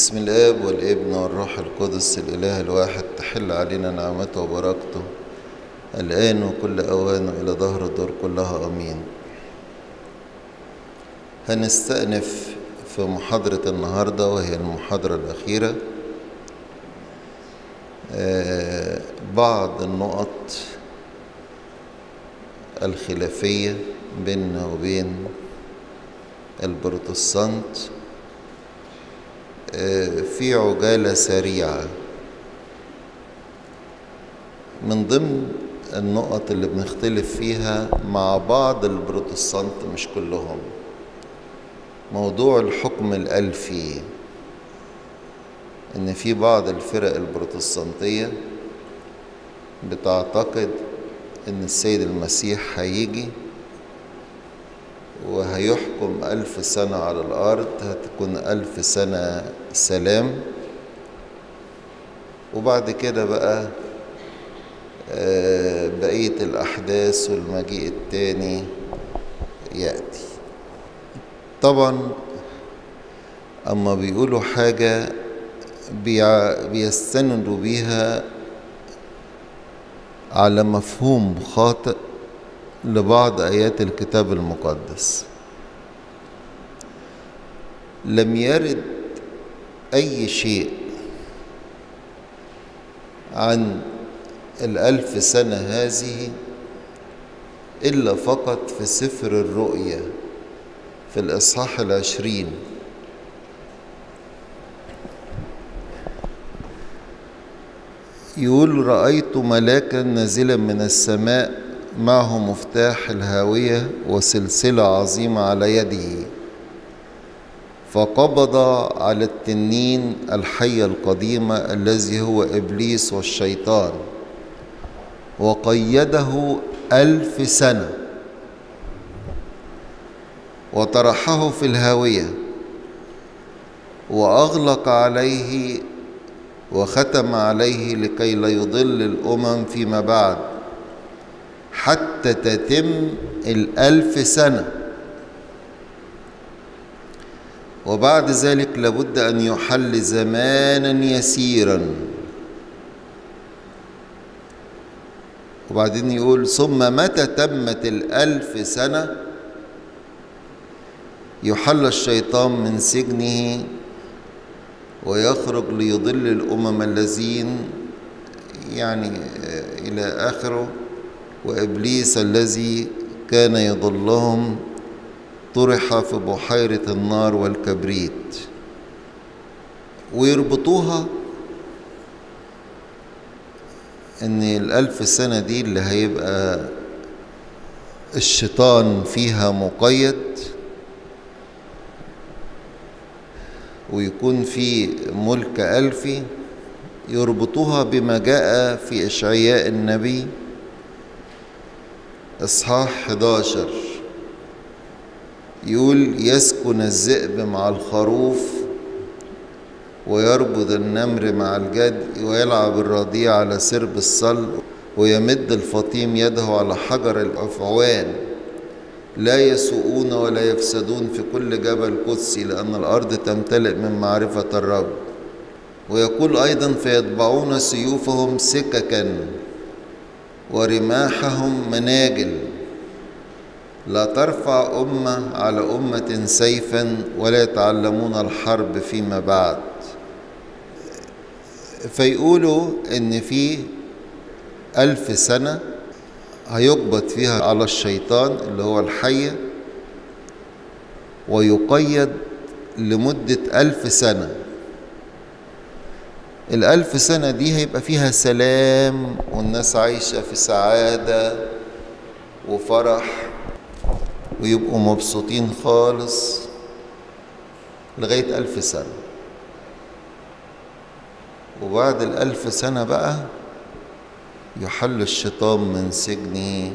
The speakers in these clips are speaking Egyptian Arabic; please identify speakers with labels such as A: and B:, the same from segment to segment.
A: بسم الاب والابن والروح القدس الاله الواحد تحل علينا نعمته وبركته الان وكل اوان الى ظهر الدور كلها امين هنستأنف في محاضرة النهاردة وهي المحاضرة الأخيرة آه، بعض النقط الخلافية بيننا وبين البروتستانت آه، في عجالة سريعة من ضمن النقط اللي بنختلف فيها مع بعض البروتستانت مش كلهم موضوع الحكم الألفي إن في بعض الفرق البروتستانتية بتعتقد إن السيد المسيح هيجي وهيحكم ألف سنة على الأرض هتكون ألف سنة سلام وبعد كده بقى آه، بقية الأحداث والمجيء التاني يأتي طبعا أما بيقولوا حاجة بيع- بيستندوا بيها على مفهوم خاطئ لبعض آيات الكتاب المقدس لم يرد أي شيء عن الألف سنة هذه إلا فقط في سفر الرؤيا في الإصحاح العشرين يقول رأيت ملاكا نازلا من السماء معه مفتاح الهاوية وسلسلة عظيمة على يده فقبض على التنين الحية القديمة الذي هو إبليس والشيطان وقيده ألف سنة وطرحه في الهاوية وأغلق عليه وختم عليه لكي لا يضل الأمم فيما بعد حتى تتم الألف سنة وبعد ذلك لابد أن يحل زمانا يسيرا وبعدين يقول ثم متى تمت الألف سنة يحل الشيطان من سجنه ويخرج ليضل الأمم الذين يعني آه، إلى آخره وإبليس الذي كان يضلهم طرح في بحيرة النار والكبريت ويربطوها إن الألف سنة دي اللي هيبقى الشيطان فيها مقيد ويكون في ملك ألفي يربطوها بما جاء في إشعياء النبي إصحاح 11 يقول يسكن الذئب مع الخروف ويربض النمر مع الجد ويلعب الرضيع على سرب الصلب ويمد الفطيم يده على حجر العفوان لا يسوءون ولا يفسدون في كل جبل قدسي لأن الأرض تمتلئ من معرفة الرب ويقول أيضا فيتبعون سيوفهم سككا ورماحهم مناجل لا ترفع أمة على أمة سيفا ولا يتعلمون الحرب فيما بعد فيقولوا إن في ألف سنة هيقبض فيها على الشيطان اللي هو الحية ويقيد لمدة ألف سنة الألف سنة دي هيبقى فيها سلام والناس عايشة في سعادة وفرح ويبقوا مبسوطين خالص لغاية ألف سنة وبعد الألف سنة بقى يحل الشيطان من سجنه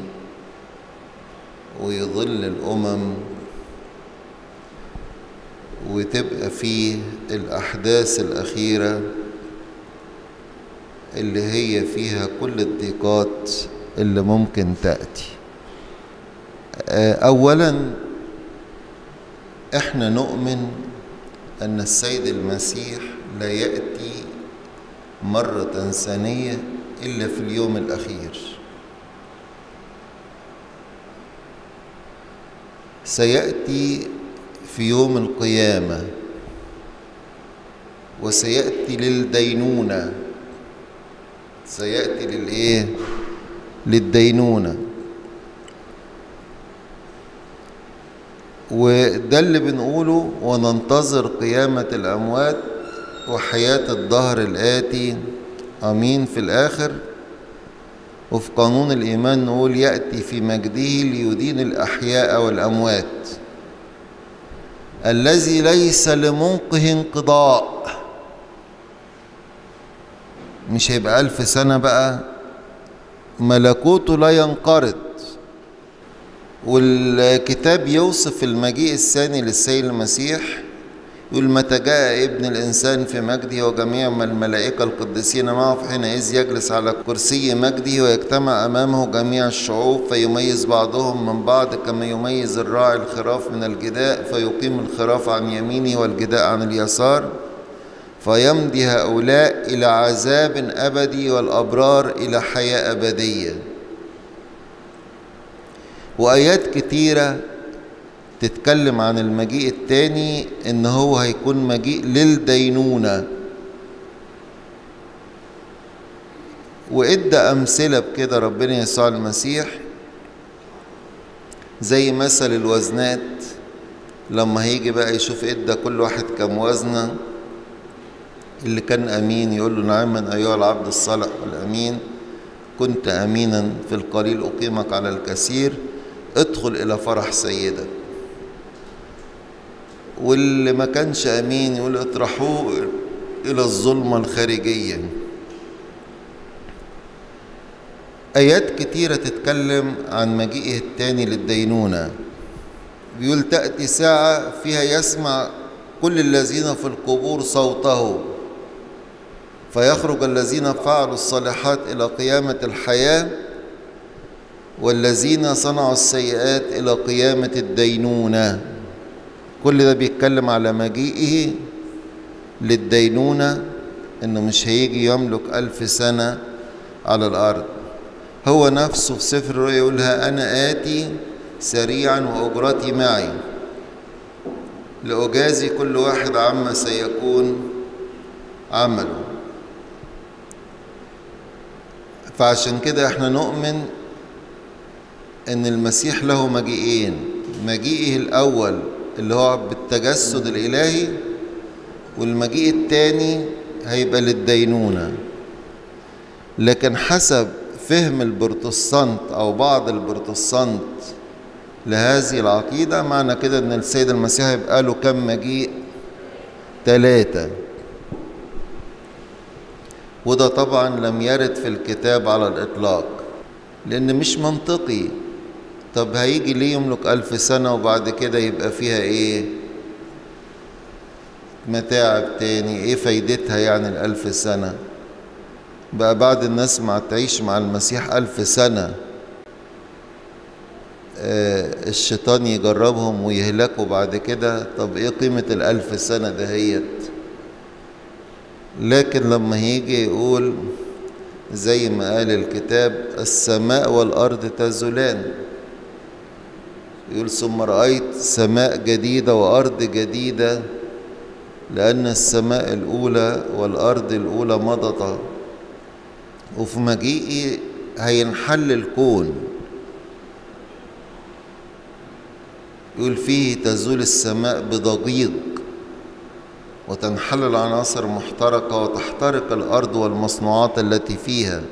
A: ويضل الأمم وتبقى فيه الأحداث الأخيرة اللي هي فيها كل الضيقات اللي ممكن تأتي آه، أولا احنا نؤمن أن السيد المسيح لا يأتي مرة ثانية إلا في اليوم الأخير سيأتي في يوم القيامة وسيأتي للدينونة سيأتي للإيه؟ للدينونة وده اللي بنقوله وننتظر قيامة الأموات وحياة الظهر الآتي أمين في الآخر وفي قانون الإيمان نقول يأتي في مجده ليدين الأحياء والأموات الذي ليس لمنقه انقضاء مش هيبقى ألف سنة بقى ملكوته لا ينقرض والكتاب يوصف المجيء الثاني للسيد المسيح يقول متى جاء ابن الإنسان في مجده وجميع الملائكة القديسين معه حينئذ يجلس على كرسي مجده ويجتمع أمامه جميع الشعوب فيميز بعضهم من بعض كما يميز الراعي الخراف من الجداء فيقيم الخراف عن يمينه والجداء عن اليسار فيمضي هؤلاء إلى عذاب أبدي والأبرار إلى حياة أبدية وآيات كتيرة تتكلم عن المجيء التاني إن هو هيكون مجيء للدينونة وإدى أمثلة بكده ربنا يسوع المسيح زي مثل الوزنات لما هيجي بقى يشوف إدى كل واحد كم وزنه اللي كان أمين يقول له نعما أيها العبد الصالح والأمين كنت أمينا في القليل أقيمك على الكثير ادخل إلى فرح سيدك واللي ما كانش أمين يقول اطرحوه إلى الظلمة الخارجية آيات كتيرة تتكلم عن مجيئه التاني للدينونة بيقول تأتي ساعة فيها يسمع كل الذين في القبور صوته فيخرج الذين فعلوا الصالحات إلى قيامة الحياة والذين صنعوا السيئات إلى قيامة الدينونة كل ده بيتكلم على مجيئه للدينونة إنه مش هيجي يملك ألف سنة على الأرض هو نفسه في سفر الرؤيا يقولها أنا آتي سريعا وأجرتي معي لأجازي كل واحد عما سيكون عمله فعشان كده احنا نؤمن ان المسيح له مجيئين مجيئه الاول اللي هو بالتجسد الالهي والمجيء الثاني هيبقى للدينونه لكن حسب فهم البروتستانت او بعض البروتستانت لهذه العقيده معنى كده ان السيد المسيح هيبقى له كم مجيء ثلاثه وده طبعا لم يرد في الكتاب على الإطلاق لأن مش منطقي طب هيجي ليه يملك ألف سنة وبعد كده يبقى فيها إيه متاعب تاني إيه فايدتها يعني الألف سنة بقى بعد الناس ما تعيش مع المسيح ألف سنة آه الشيطان يجربهم ويهلكوا بعد كده طب إيه قيمة الألف سنة دهيت لكن لما هيجي يقول زي ما قال الكتاب السماء والأرض تزولان يقول ثم رأيت سماء جديدة وأرض جديدة لأن السماء الأولى والأرض الأولى مضتا وفي مجيئي هينحل الكون يقول فيه تزول السماء بضجيج وتنحل العناصر محترقة وتحترق الأرض والمصنوعات التي فيها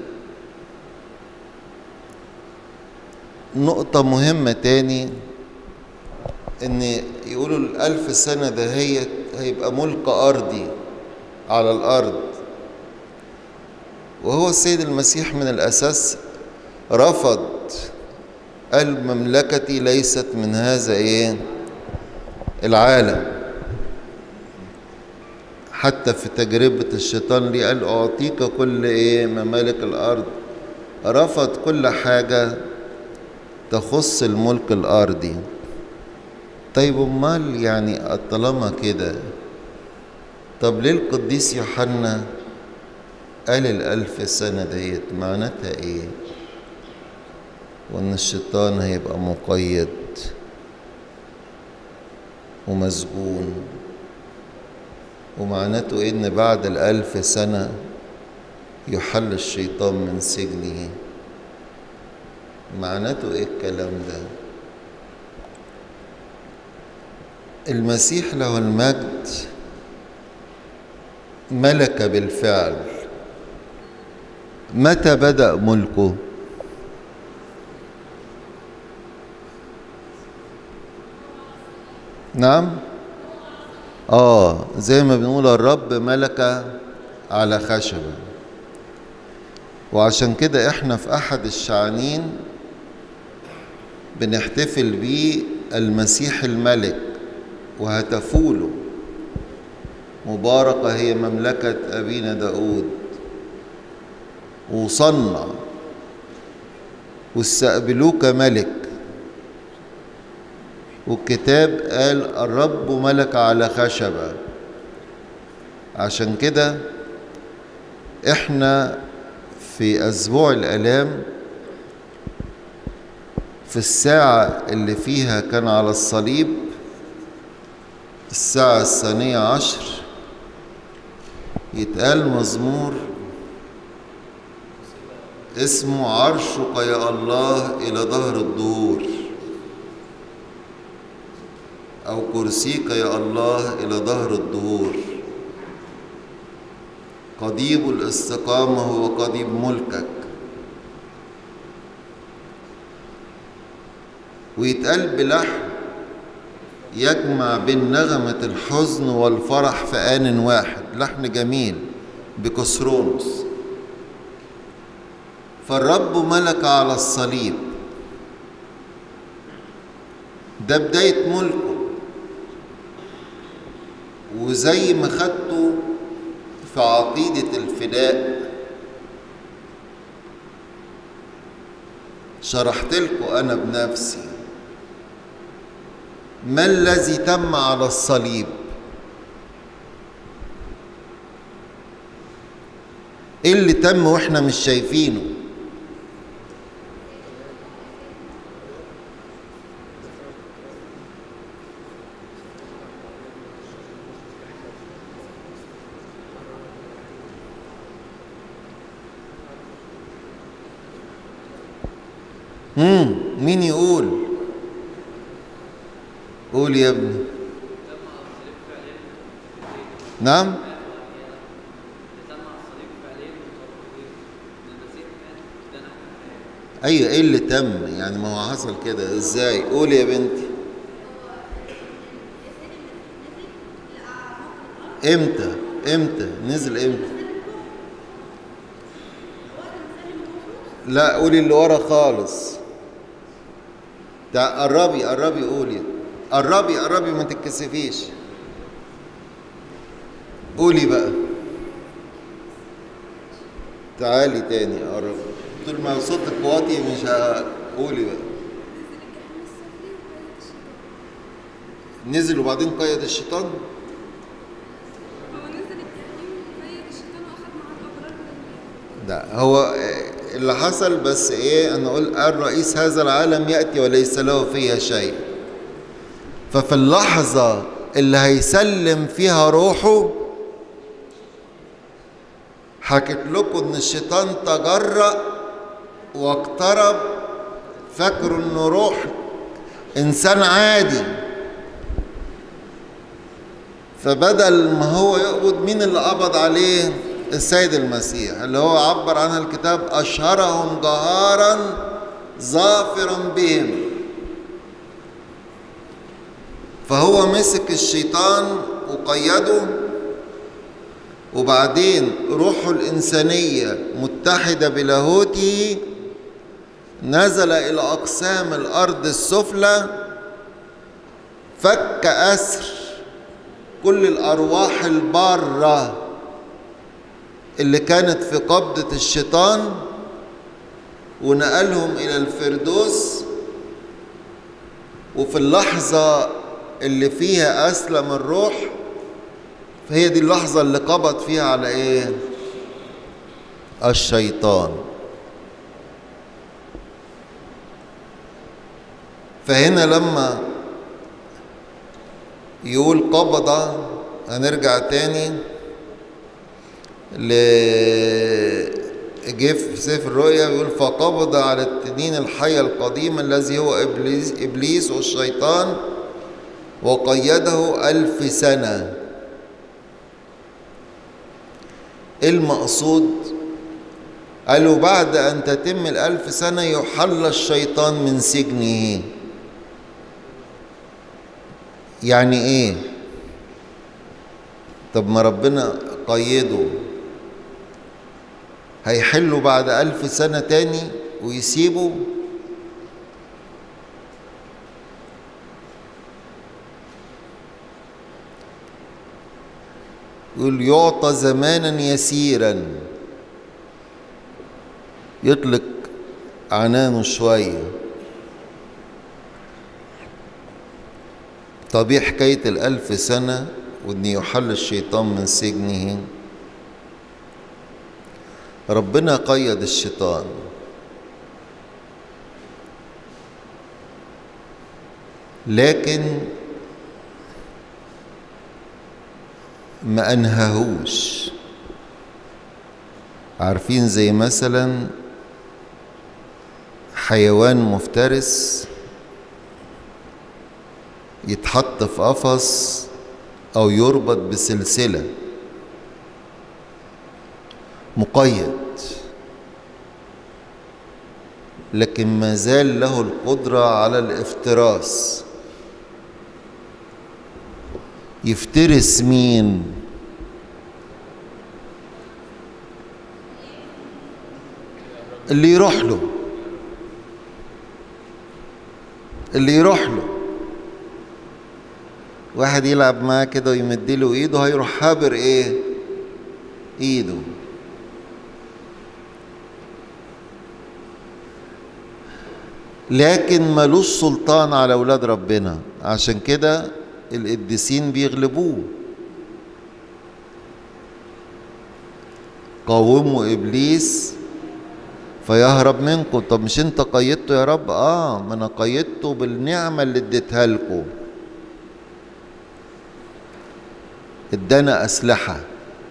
A: نقطة مهمة تاني إن يقولوا الألف سنة دهيت هيبقى ملك أرضي على الأرض وهو السيد المسيح من الأساس رفض قال مملكتي ليست من هذا إيه العالم حتى في تجربة الشيطان ليه قال أعطيك كل إيه ممالك الأرض رفض كل حاجة تخص الملك الأرضي طيب أمال يعني طالما كده طب ليه القديس يوحنا قال الألف سنة ديت معناتها إيه؟ وإن الشيطان هيبقى مقيد ومسجون ومعناته إيه إن بعد الألف سنة يحل الشيطان من سجنه معناته إيه الكلام ده؟ المسيح له المجد ملك بالفعل متى بدأ ملكه نعم اه زي ما بنقول الرب ملك على خشبة وعشان كده احنا في احد الشعانين بنحتفل بيه المسيح الملك وهتفوا له مباركة هي مملكة أبينا داود وصنع واستقبلوك ملك والكتاب قال الرب ملك على خشبة عشان كده احنا في أسبوع الآلام في الساعة اللي فيها كان على الصليب الساعة الثانية عشر يتقال مزمور اسمه عرشك يا الله إلى ظهر الدهور أو كرسيك يا الله إلى ظهر الدهور قضيب الاستقامة هو قضيب ملكك ويتقال بلحن يجمع بين نغمة الحزن والفرح في آن واحد لحن جميل بكسرونس فالرب ملك على الصليب ده بداية ملكه وزي ما خدته في عقيدة الفداء شرحت لكم أنا بنفسي ما الذي تم على الصليب ايه اللي تم واحنا مش شايفينه مم. مين يقول قول يا ابني نعم ايوه ايه اللي تم يعني ما هو حصل كده ازاي قول يا بنتي امتى امتى نزل امتى لا قولي اللي ورا خالص تع- قربي قربي قولي قربي قربي ما تتكسفيش قولي بقى تعالي تاني قرب طول ما صوتك واطي مش هقولي بقى نزل وبعدين قيد الشيطان
B: هو نزل الجحيم وقيد الشيطان واخد معاه الابرار
A: لا هو اللي حصل بس ايه انا اقول الرئيس هذا العالم ياتي وليس له فيها شيء ففي اللحظه اللي هيسلم فيها روحه حكيت لكم ان الشيطان تجرأ واقترب فاكروا انه روح انسان عادي فبدل ما هو يقبض مين اللي قبض عليه السيد المسيح اللي هو عبر عنها الكتاب أشهرهم جهارا ظافرا بهم فهو مسك الشيطان وقيده وبعدين روحه الإنسانية متحدة بلاهوته نزل إلى أقسام الأرض السفلى فك أسر كل الأرواح البارة اللي كانت في قبضة الشيطان ونقلهم إلى الفردوس وفي اللحظة اللي فيها أسلم الروح فهي دي اللحظة اللي قبض فيها على ايه الشيطان فهنا لما يقول قبض هنرجع تاني ل جه في سفر الرؤيا بيقول فقبض على التنين الحي القديم الذي هو ابليس ابليس والشيطان وقيده ألف سنة إيه المقصود قالوا بعد أن تتم الألف سنة يحل الشيطان من سجنه يعني إيه طب ما ربنا قيده هيحله بعد ألف سنة تاني ويسيبه يقول يعطى زمانا يسيرا يطلق عنانه شوية طب ايه حكاية الألف سنة وإن يحل الشيطان من سجنه ربنا قيد الشيطان لكن ما انههوش عارفين زي مثلا حيوان مفترس يتحط في قفص او يربط بسلسله مقيد لكن ما زال له القدره على الافتراس يفترس مين اللي يروح له اللي يروح له واحد يلعب معاه كده ويمد له ايده هيروح هابر ايه ايده لكن ملوش سلطان على اولاد ربنا عشان كده القديسين بيغلبوه قاوموا ابليس فيهرب منكم طب مش انت قيدته يا رب اه ما انا قيدته بالنعمه اللي اديتها لكم ادانا اسلحه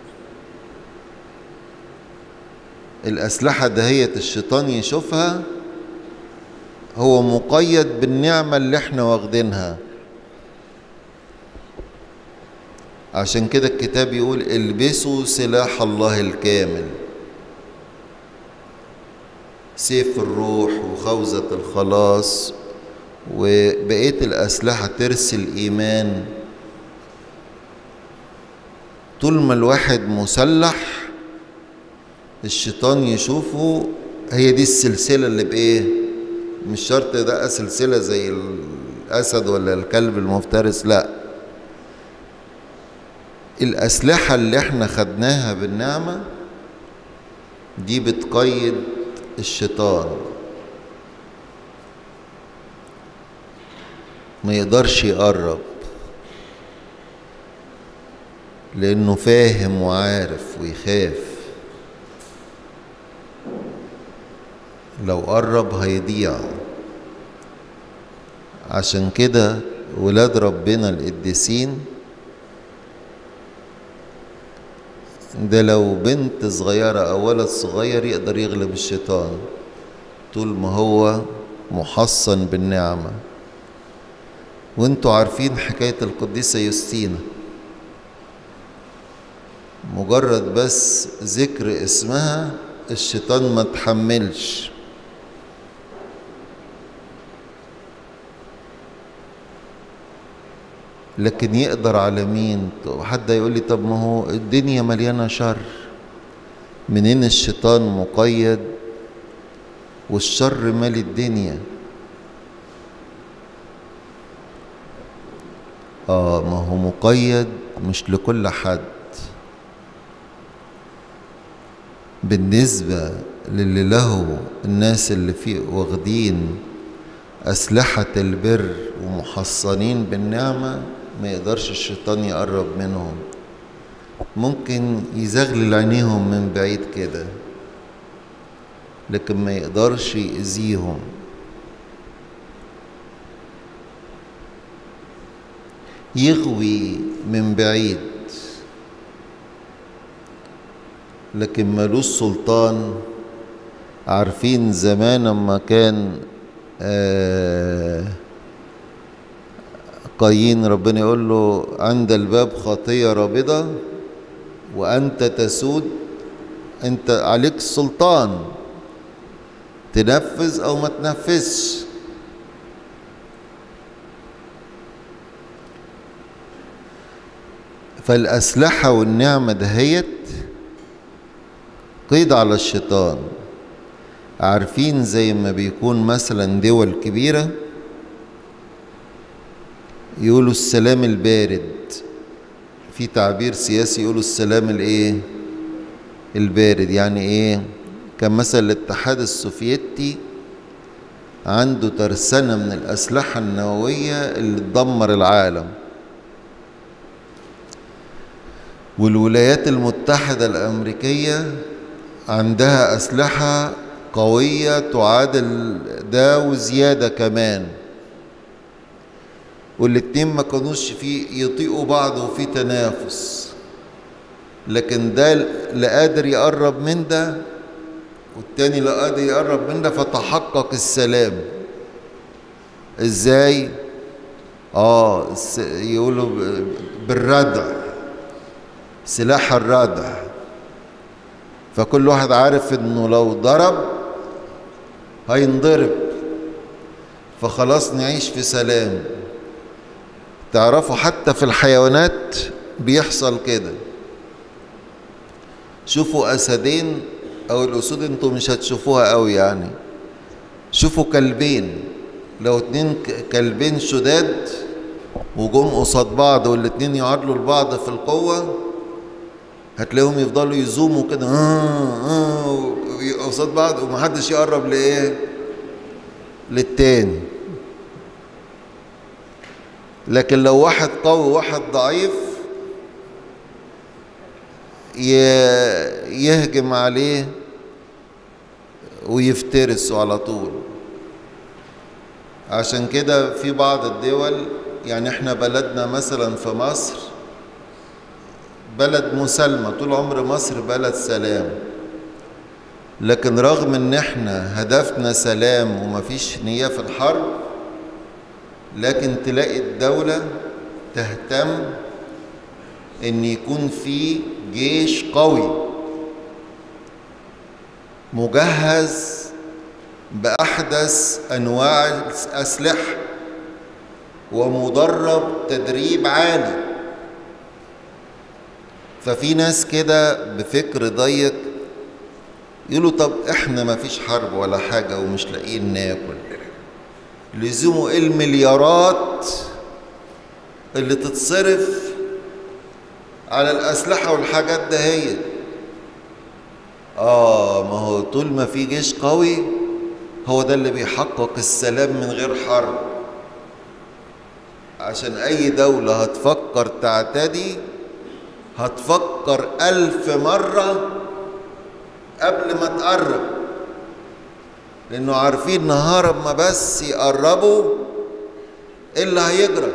A: الاسلحه دهيت الشيطان يشوفها هو مقيد بالنعمه اللي احنا واخدينها عشان كده الكتاب يقول البسوا سلاح الله الكامل سيف الروح وخوذة الخلاص وبقية الأسلحة ترس الإيمان طول ما الواحد مسلح الشيطان يشوفه هي دي السلسلة اللي بإيه مش شرط ده سلسلة زي الأسد ولا الكلب المفترس لأ الأسلحة اللي احنا خدناها بالنعمة دي بتقيد الشيطان ما يقدرش يقرب لأنه فاهم وعارف ويخاف لو قرب هيضيع عشان كده ولاد ربنا القديسين ده لو بنت صغيرة أو ولد صغير يقدر يغلب الشيطان طول ما هو محصن بالنعمة وانتوا عارفين حكاية القديسة يوستينا مجرد بس ذكر اسمها الشيطان ما تحملش لكن يقدر على مين حد يقول لي طب ما هو الدنيا مليانه شر منين الشيطان مقيد والشر مالي الدنيا اه ما هو مقيد مش لكل حد بالنسبة للي له الناس اللي فيه واخدين أسلحة البر ومحصنين بالنعمة ما يقدرش الشيطان يقرب منهم ممكن يزغلل عينيهم من بعيد كده لكن ما يقدرش يأذيهم يغوي من بعيد لكن ملوش سلطان عارفين زمان لما كان آه قايين ربنا يقول له عند الباب خطية رابضة وأنت تسود أنت عليك السلطان تنفذ أو ما تنفذش فالأسلحة والنعمة دهيت قيد على الشيطان عارفين زي ما بيكون مثلا دول كبيرة يقولوا السلام البارد في تعبير سياسي يقولوا السلام الايه البارد يعني ايه كان مثلا الاتحاد السوفيتي عنده ترسانة من الأسلحة النووية اللي تدمر العالم والولايات المتحدة الأمريكية عندها أسلحة قوية تعادل ده وزيادة كمان والاتنين ما كانوش في يطيقوا بعض وفي تنافس لكن ده لا قادر يقرب من ده والتاني لا قادر يقرب من ده فتحقق السلام ازاي اه يقولوا بالردع سلاح الردع فكل واحد عارف انه لو ضرب هينضرب فخلاص نعيش في سلام تعرفوا حتى في الحيوانات بيحصل كده شوفوا اسدين او الاسود انتوا مش هتشوفوها قوي يعني شوفوا كلبين لو اتنين كلبين شداد وجم قصاد بعض والاتنين يعادلوا لبعض في القوه هتلاقيهم يفضلوا يزوموا كده قصاد بعض ومحدش يقرب لايه للتاني لكن لو واحد قوي وواحد ضعيف يهجم عليه ويفترسه على طول عشان كده في بعض الدول يعني احنا بلدنا مثلا في مصر بلد مسالمة طول عمر مصر بلد سلام لكن رغم ان احنا هدفنا سلام ومفيش نية في الحرب لكن تلاقي الدولة تهتم ان يكون في جيش قوي مجهز بأحدث أنواع الأسلحة ومدرب تدريب عالي ففي ناس كده بفكر ضيق يقولوا طب احنا ما فيش حرب ولا حاجة ومش لاقيين ناكل لزومه ايه المليارات اللي تتصرف على الأسلحة والحاجات دهيت آه ما هو طول ما في جيش قوي هو ده اللي بيحقق السلام من غير حرب عشان أي دولة هتفكر تعتدي هتفكر ألف مرة قبل ما تقرب لأنه عارفين نهار ما بس يقربوا إيه اللي هيجرى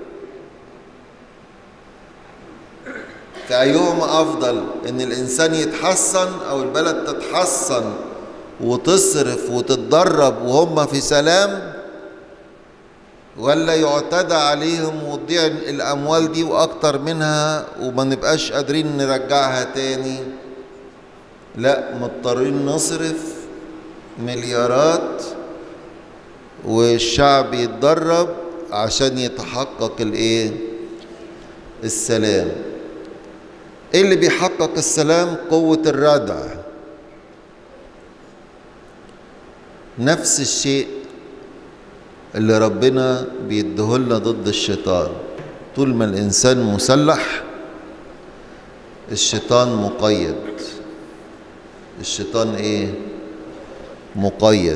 A: فأيهما أفضل إن الإنسان يتحسن أو البلد تتحسن وتصرف وتتدرب وهم في سلام ولا يعتدى عليهم وتضيع الأموال دي وأكتر منها وما نبقاش قادرين نرجعها تاني لا مضطرين نصرف مليارات والشعب يتدرب عشان يتحقق الايه السلام ايه اللي بيحقق السلام قوة الردع نفس الشيء اللي ربنا بيديهولنا ضد الشيطان طول ما الانسان مسلح الشيطان مقيد الشيطان ايه مقيد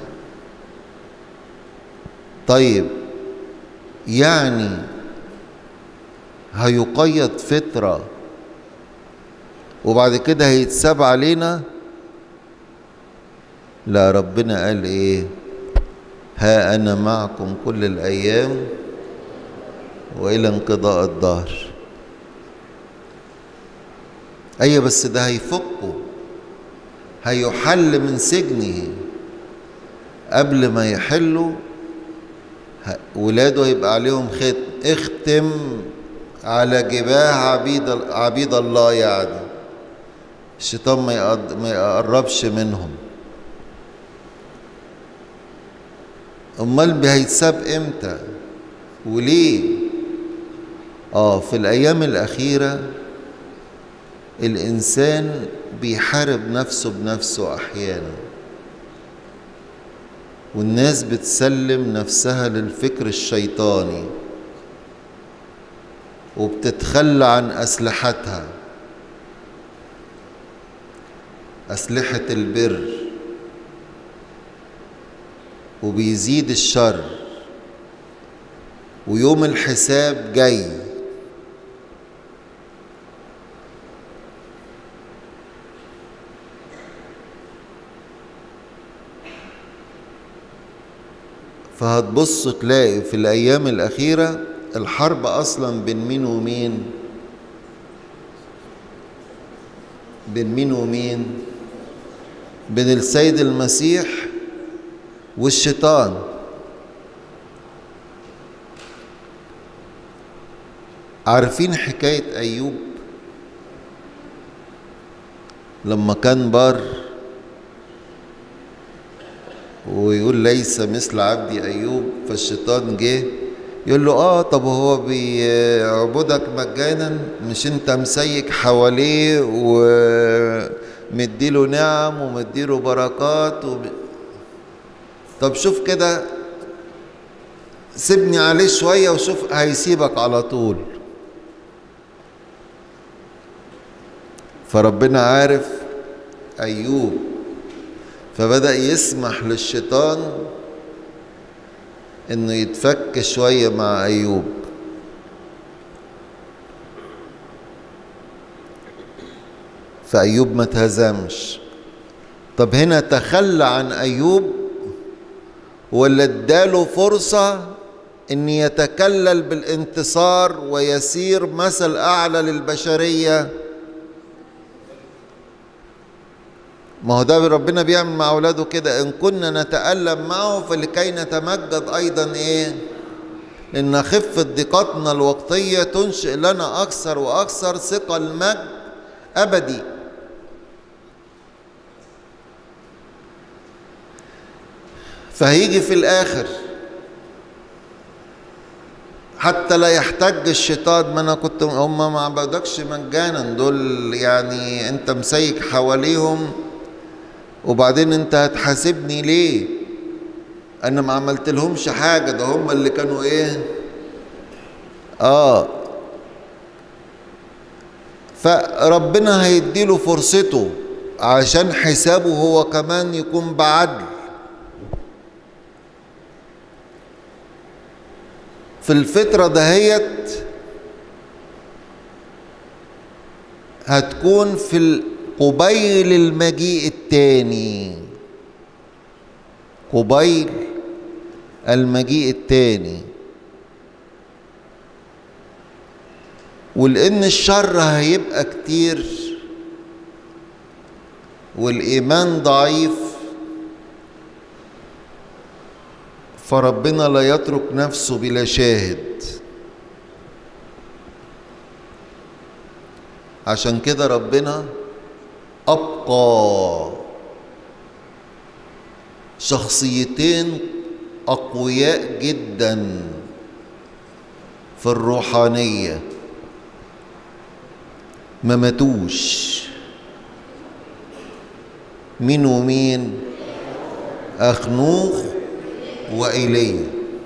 A: طيب يعني هيقيد فترة وبعد كده هيتساب علينا لا ربنا قال ايه ها انا معكم كل الايام والى انقضاء الدهر ايوه بس ده هيفكه هيحل من سجنه قبل ما يحلوا ولاده هيبقى عليهم ختم اختم على جباه عبيد عبيد الله يعني الشيطان ما ما يقربش منهم امال هيتساب امتى وليه اه في الايام الاخيره الانسان بيحارب نفسه بنفسه احيانا والناس بتسلم نفسها للفكر الشيطاني وبتتخلى عن اسلحتها اسلحه البر وبيزيد الشر ويوم الحساب جاي فهتبص تلاقي في الأيام الأخيرة الحرب أصلا بين مين ومين بين مين ومين بين السيد المسيح والشيطان عارفين حكاية أيوب لما كان بار ويقول ليس مثل عبدي أيوب فالشيطان جه يقول له اه طب هو بيعبدك مجانا مش انت مسيك حواليه ومديله نعم ومديله بركات وب... طب شوف كده سيبني عليه شوية وشوف هيسيبك على طول فربنا عارف أيوب فبدأ يسمح للشيطان انه يتفك شوية مع أيوب فأيوب ما تهزمش طب هنا تخلى عن أيوب ولا اداله فرصة ان يتكلل بالانتصار ويسير مثل اعلى للبشريه ما هو ده ربنا بيعمل مع اولاده كده ان كنا نتالم معه فلكي نتمجد ايضا ايه ان خفه ضيقتنا الوقتيه تنشئ لنا اكثر واكثر ثقل مجد ابدي فهيجي في الاخر حتى لا يحتج الشيطان ما انا كنت هم ما عبدكش مجانا دول يعني انت مسيك حواليهم وبعدين انت هتحاسبني ليه انا ما عملت لهمش حاجه ده هم اللي كانوا ايه اه فربنا هيديله فرصته عشان حسابه هو كمان يكون بعدل في الفترة دهيت هتكون في قبيل المجيء التاني قبيل المجيء التاني ولأن الشر هيبقى كتير والإيمان ضعيف فربنا لا يترك نفسه بلا شاهد عشان كده ربنا أبقى شخصيتين أقوياء جدا في الروحانية ما ماتوش مين ومين أخنوخ وإيليا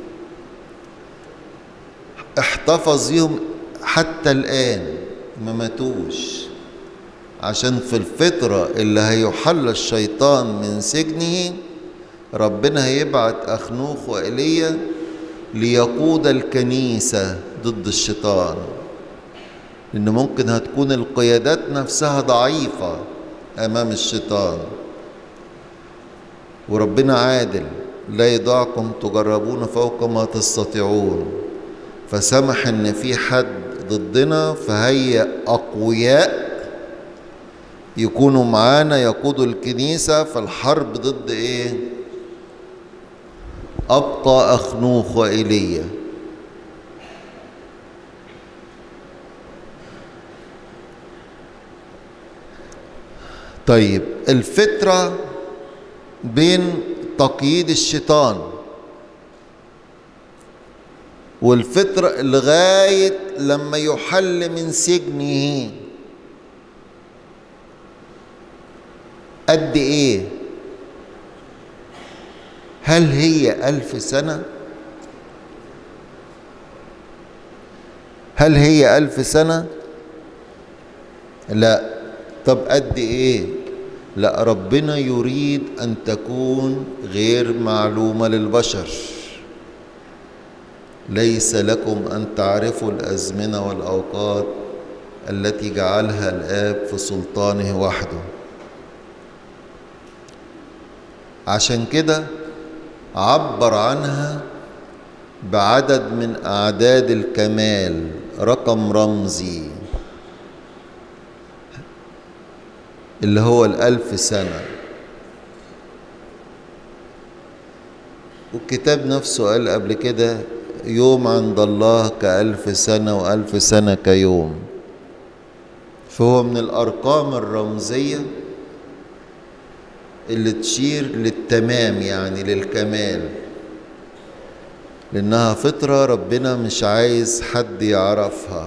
A: احتفظ بيهم حتى الآن ما ماتوش عشان في الفترة اللي هيحل الشيطان من سجنه ربنا هيبعت أخنوخ وإيليا ليقود الكنيسة ضد الشيطان لأن ممكن هتكون القيادات نفسها ضعيفة أمام الشيطان وربنا عادل لا يدعكم تجربون فوق ما تستطيعون فسمح ان في حد ضدنا فهيأ اقوياء يكونوا معانا يقودوا الكنيسة في الحرب ضد ايه ابقى اخنوخ وايليا طيب الفترة بين تقييد الشيطان والفترة لغاية لما يحل من سجنه قد ايه هل هي ألف سنة هل هي ألف سنة لا طب قد ايه لا ربنا يريد ان تكون غير معلومه للبشر ليس لكم ان تعرفوا الازمنه والاوقات التي جعلها الاب في سلطانه وحده عشان كده عبر عنها بعدد من اعداد الكمال رقم رمزي اللي هو الألف سنة والكتاب نفسه قال قبل كده يوم عند الله كألف سنة وألف سنة كيوم فهو من الأرقام الرمزية اللي تشير للتمام يعني للكمال لأنها فطرة ربنا مش عايز حد يعرفها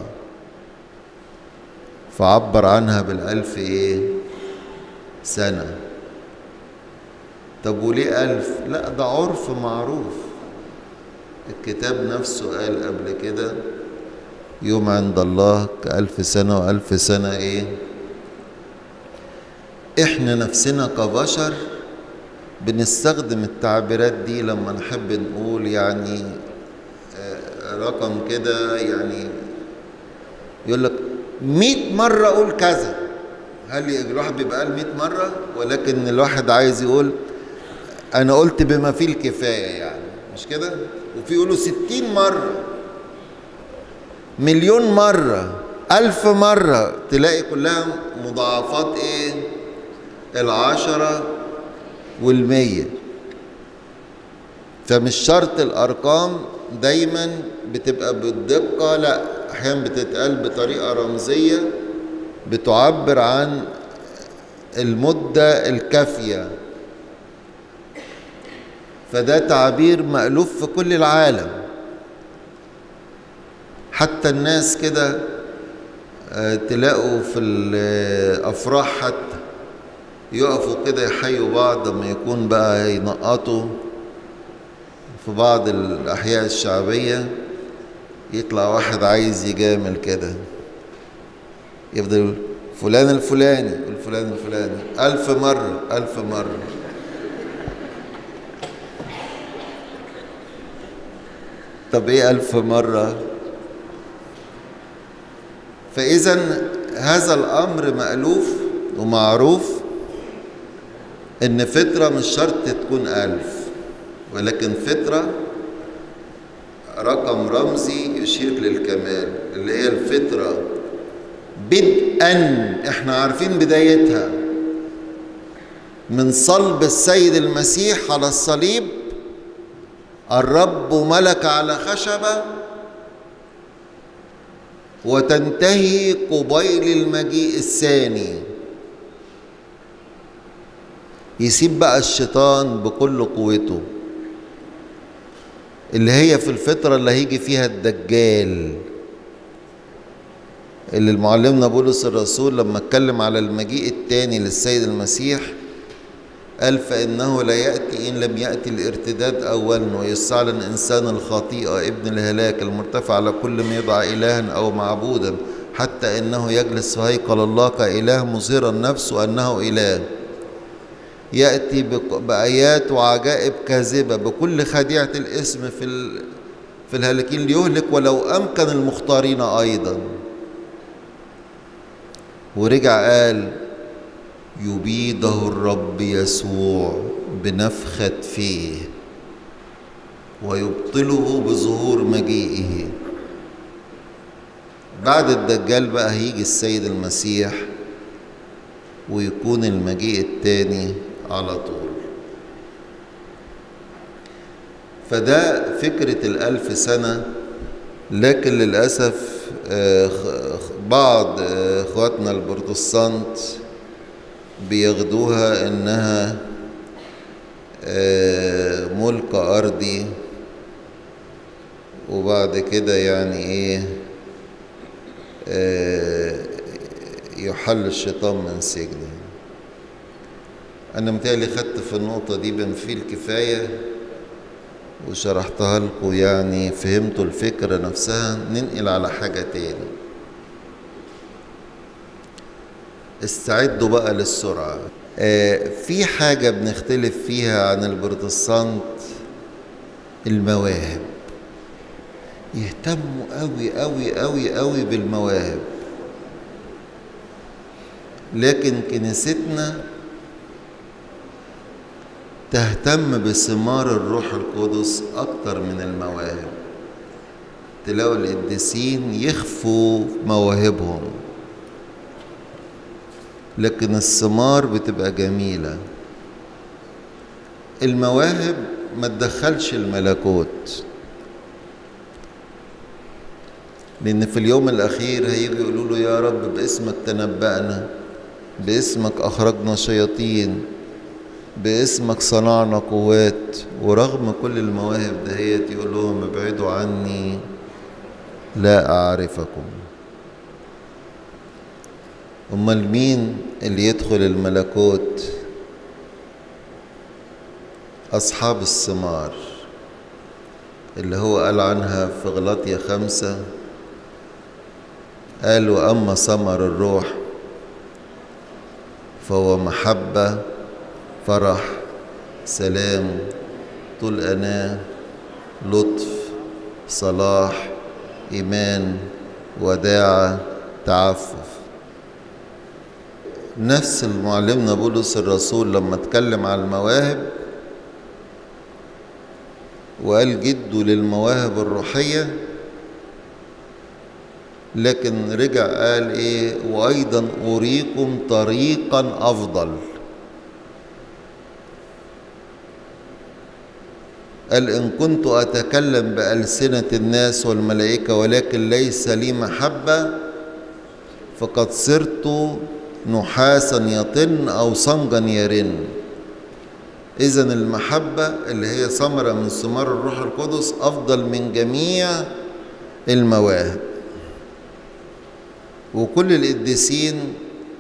A: فعبر عنها بالألف إيه سنة طب وليه ألف لا ده عرف معروف الكتاب نفسه قال قبل كده يوم عند الله كألف سنة وألف سنة إيه إحنا نفسنا كبشر بنستخدم التعبيرات دي لما نحب نقول يعني رقم كده يعني يقول لك مئة مرة أقول كذا هل الواحد بيبقى قال 100 مرة ولكن الواحد عايز يقول أنا قلت بما فيه الكفاية يعني مش كده؟ وفي يقولوا 60 مرة مليون مرة ألف مرة تلاقي كلها مضاعفات إيه؟ العشرة والمية فمش شرط الأرقام دايما بتبقى بالدقة لا أحيانا بتتقال بطريقة رمزية بتعبر عن المدة الكافية فده تعبير مألوف في كل العالم حتى الناس كده تلاقوا في الأفراح حتى يقفوا كده يحيوا بعض لما يكون بقى ينقطوا في بعض الأحياء الشعبية يطلع واحد عايز يجامل كده يفضل يقول فلان الفلاني الفلان الفلاني ألف مرة ألف مرة طب إيه ألف مرة فإذا هذا الأمر مألوف ومعروف إن فترة مش شرط تكون ألف ولكن فترة رقم رمزي يشير للكمال اللي هي الفترة بدءا احنا عارفين بدايتها من صلب السيد المسيح على الصليب الرب ملك على خشبة وتنتهي قبيل المجيء الثاني يسيب بقى الشيطان بكل قوته اللي هي في الفترة اللي هيجي فيها الدجال اللي المعلمنا بولس الرسول لما اتكلم على المجيء الثاني للسيد المسيح قال فإنه لا يأتي إن لم يأتي الارتداد أولا ويستعلن إنسان الخطيئة ابن الهلاك المرتفع على كل ما يدعى إلها أو معبودا حتى إنه يجلس في هيكل الله كإله مظهرا نفسه أنه إله يأتي بآيات وعجائب كاذبة بكل خديعة الاسم في في الهالكين ليهلك ولو أمكن المختارين أيضا ورجع قال يبيده الرب يسوع بنفخة فيه ويبطله بظهور مجيئه بعد الدجال بقى هيجي السيد المسيح ويكون المجيء التاني على طول فده فكرة الألف سنة لكن للأسف بعض إخواتنا البروتستانت بياخدوها إنها ملك أرضي وبعد كده يعني إيه يحل الشيطان من سجنه أنا متهيألي خدت في النقطة دي بما فيه الكفاية وشرحتها لكم يعني فهمتوا الفكرة نفسها ننقل على حاجة تاني استعدوا بقى للسرعة آه في حاجة بنختلف فيها عن البروتستانت المواهب يهتموا قوي قوي قوي قوي بالمواهب لكن كنيستنا تهتم بثمار الروح القدس أكتر من المواهب تلاقوا القديسين يخفوا مواهبهم لكن الثمار بتبقى جميلة المواهب ما تدخلش الملكوت لأن في اليوم الأخير هيجوا يقولوا له يا رب باسمك تنبأنا باسمك أخرجنا شياطين باسمك صنعنا قوات ورغم كل المواهب دهيت يقول لهم ابعدوا عني لا أعرفكم أمال مين اللي يدخل الملكوت أصحاب الثمار اللي هو قال عنها في غلطية خمسة قال وأما ثمر الروح فهو محبة فرح سلام طول أناة لطف صلاح إيمان وداعة تعفف نفس المعلمنا بولس الرسول لما اتكلم عن المواهب وقال جده للمواهب الروحية لكن رجع قال ايه وايضا اريكم طريقا افضل قال ان كنت اتكلم بالسنه الناس والملائكه ولكن ليس لي محبه فقد صرت نحاسا يطن او صنجا يرن اذا المحبه اللي هي ثمره من ثمار الروح القدس افضل من جميع المواهب وكل القديسين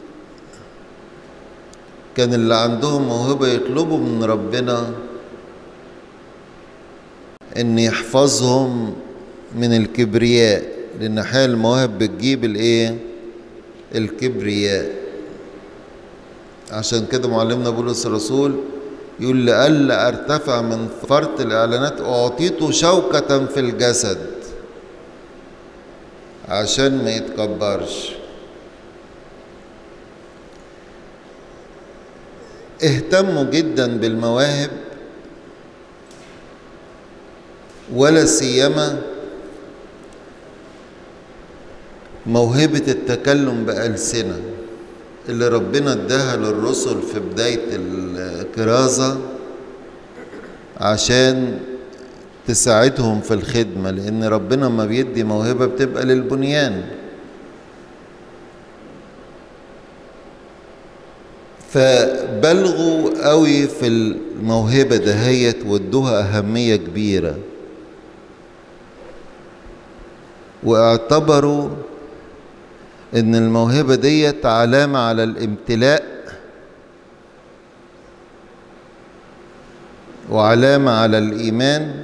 A: كان اللي عندهم موهبة يطلبوا من ربنا ان يحفظهم من الكبرياء لان احيانا المواهب بتجيب الايه الكبرياء عشان كده معلمنا بولس الرسول يقول لئلا ارتفع من فرط الاعلانات اعطيته شوكة في الجسد عشان ما يتكبرش اهتموا جدا بالمواهب ولا سيما موهبة التكلم بألسنة اللي ربنا اداها للرسل في بداية الكرازة عشان تساعدهم في الخدمة لأن ربنا ما بيدي موهبة بتبقى للبنيان فبلغوا قوي في الموهبة دهيت وادوها أهمية كبيرة واعتبروا ان الموهبة ديت علامة على الامتلاء وعلامة على الإيمان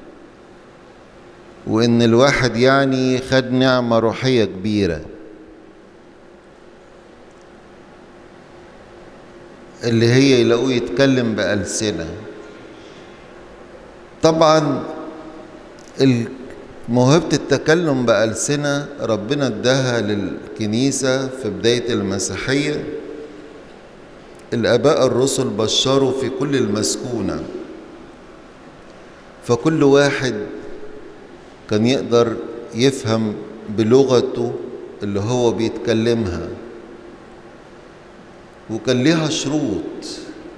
A: وإن الواحد يعني خد نعمة روحية كبيرة اللي هي يلاقوه يتكلم بألسنة طبعا موهبة التكلم بألسنة ربنا اداها للكنيسة في بداية المسيحية الآباء الرسل بشروا في كل المسكونة فكل واحد كان يقدر يفهم بلغته اللي هو بيتكلمها وكان ليها شروط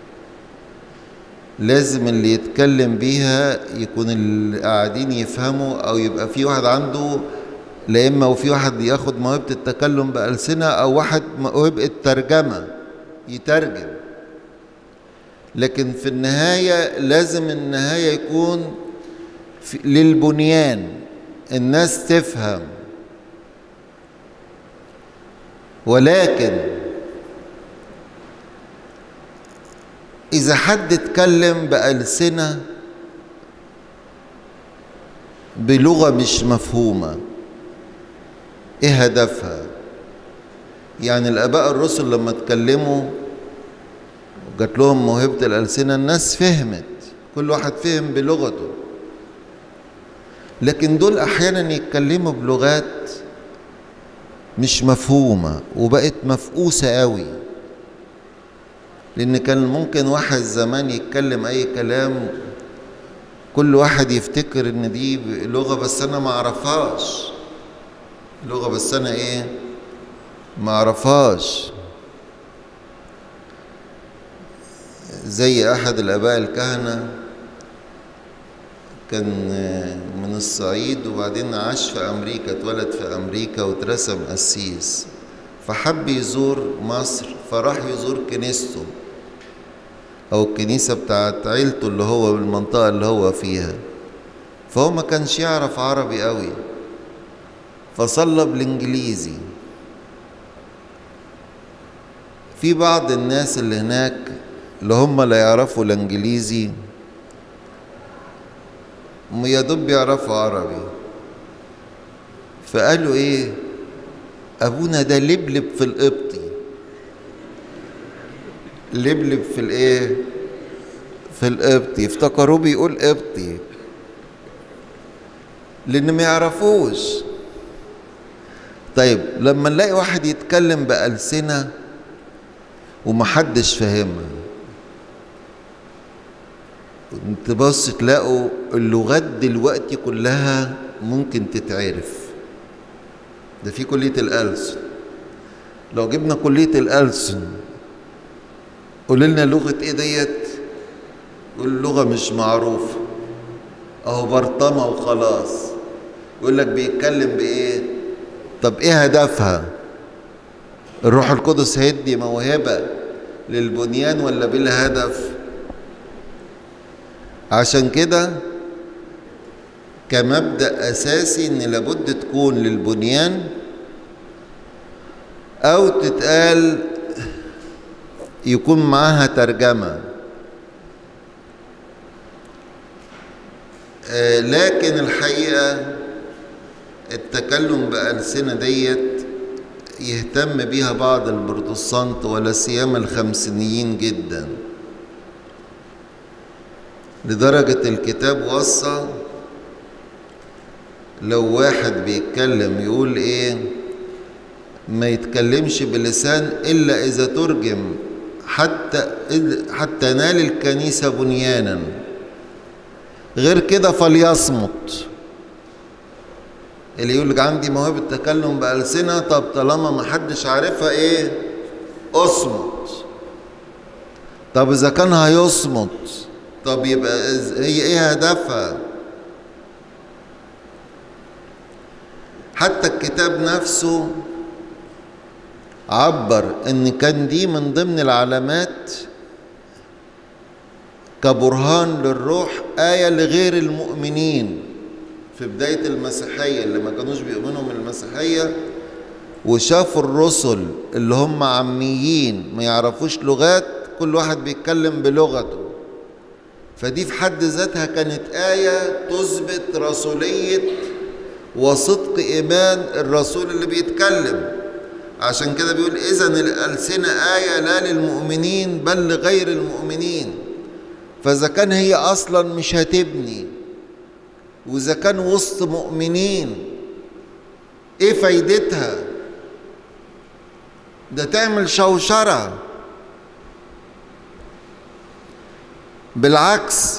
A: لازم اللي يتكلم بيها يكون اللي قاعدين يفهموا او يبقى في واحد عنده لا اما وفي واحد ياخد موهبه التكلم بالسنه او واحد موهبه الترجمه يترجم لكن في النهايه لازم النهايه يكون في للبنيان الناس تفهم ولكن إذا حد اتكلم بألسنة بلغة مش مفهومة إيه هدفها؟ يعني الآباء الرسل لما اتكلموا وجات لهم موهبة الألسنة الناس فهمت كل واحد فهم بلغته لكن دول أحيانا يتكلموا بلغات مش مفهومة وبقت مفقوسة قوي لأن كان ممكن واحد زمان يتكلم أي كلام كل واحد يفتكر إن دي لغة بس أنا ما أعرفهاش لغة بس أنا إيه ما أعرفهاش زي أحد الآباء الكهنة كان من الصعيد وبعدين عاش في أمريكا اتولد في أمريكا واترسم قسيس فحب يزور مصر فراح يزور كنيسته أو الكنيسة بتاعت عيلته اللي هو بالمنطقة اللي هو فيها فهو ما كانش يعرف عربي قوي فصلى بالإنجليزي في بعض الناس اللي هناك اللي هم لا يعرفوا الإنجليزي يا دوب بيعرفوا عربي فقالوا ايه ابونا ده لبلب في القبطي لبلب في الايه في القبطي افتكروه بيقول قبطي لان ما يعرفوش طيب لما نلاقي واحد يتكلم بألسنة ومحدش فاهمها تبص تلاقوا اللغات دلوقتي كلها ممكن تتعرف ده في كلية الألسن لو جبنا كلية الألسن قول لنا لغة ايه ديت يقول لغة مش معروفة اهو برطمة وخلاص يقول لك بيتكلم بايه طب ايه هدفها الروح القدس هيدي موهبة للبنيان ولا بلا هدف عشان كده كمبدأ أساسي إن لابد تكون للبنيان أو تتقال يكون معاها ترجمة آه لكن الحقيقة التكلم بألسنة ديت يهتم بيها بعض البروتستانت ولا سيما الخمسينيين جداً لدرجة الكتاب وصى لو واحد بيتكلم يقول ايه ما يتكلمش بلسان الا اذا ترجم حتى حتى نال الكنيسة بنيانا غير كده فليصمت اللي يقول لك عندي موهبة تكلم بألسنة طب طالما ما حدش عارفها ايه اصمت طب اذا كان هيصمت طب يبقى هي ايه هدفها حتى الكتاب نفسه عبر ان كان دي من ضمن العلامات كبرهان للروح آية لغير المؤمنين في بداية المسيحية اللي ما كانوش بيؤمنوا من المسيحية وشافوا الرسل اللي هم عميين ما يعرفوش لغات كل واحد بيتكلم بلغته فدي في حد ذاتها كانت آية تثبت رسولية وصدق إيمان الرسول اللي بيتكلم عشان كده بيقول إذا الألسنة آية لا للمؤمنين بل لغير المؤمنين فإذا كان هي أصلا مش هتبني وإذا كان وسط مؤمنين إيه فايدتها ده تعمل شوشرة بالعكس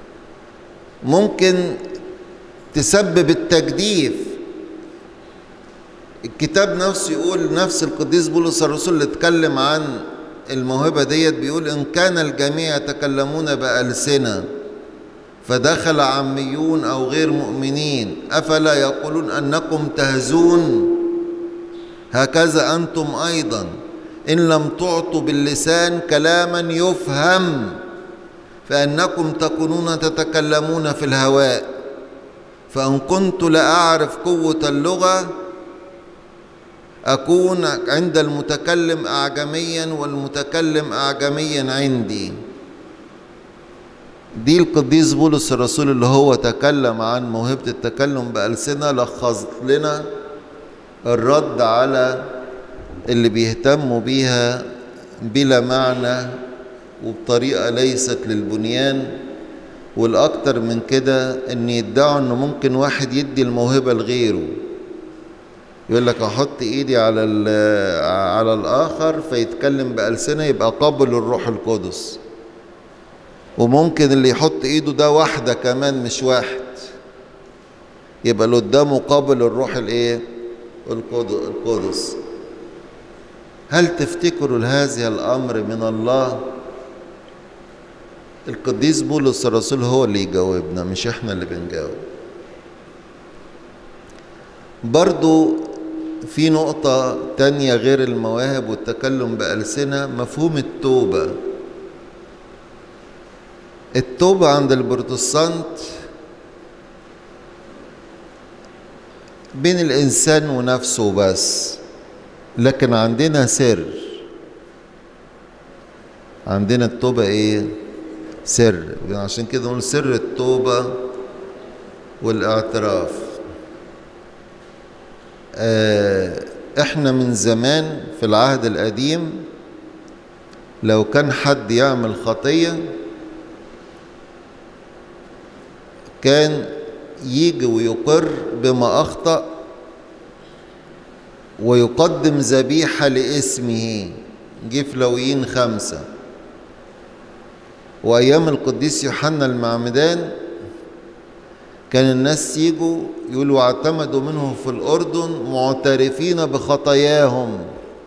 A: ممكن تسبب التجديف الكتاب نفسه يقول نفس القديس بولس الرسول اللي اتكلم عن الموهبة ديت بيقول إن كان الجميع يتكلمون بألسنة فدخل عميون أو غير مؤمنين أفلا يقولون أنكم تهزون هكذا أنتم أيضا إن لم تعطوا باللسان كلاما يفهم فأنكم تكونون تتكلمون في الهواء فإن كنت لأعرف قوة اللغة أكون عند المتكلم أعجميا والمتكلم أعجميا عندي دي القديس بولس الرسول اللي هو تكلم عن موهبة التكلم بألسنة لخص لنا الرد على اللي بيهتموا بيها بلا معنى وبطريقة ليست للبنيان والأكتر من كده إن يدعوا إنه ممكن واحد يدي الموهبة لغيره يقول لك أحط إيدي على على الآخر فيتكلم بألسنة يبقى قابل للروح القدس وممكن اللي يحط إيده ده واحدة كمان مش واحد يبقى اللي قدامه قابل للروح الإيه؟ القدس هل تفتكروا هذا الأمر من الله؟ القديس بولس الرسول هو اللي يجاوبنا مش احنا اللي بنجاوب برضو في نقطة تانية غير المواهب والتكلم بألسنة مفهوم التوبة التوبة عند البروتستانت بين الإنسان ونفسه بس لكن عندنا سر عندنا التوبة إيه؟ سر عشان كده نقول سر التوبة والاعتراف آه احنا من زمان في العهد القديم لو كان حد يعمل خطية كان يجي ويقر بما أخطأ ويقدم ذبيحة لاسمه جه في لويين خمسة وأيام القديس يوحنا المعمدان كان الناس يجوا يقولوا اعتمدوا منه في الأردن معترفين بخطاياهم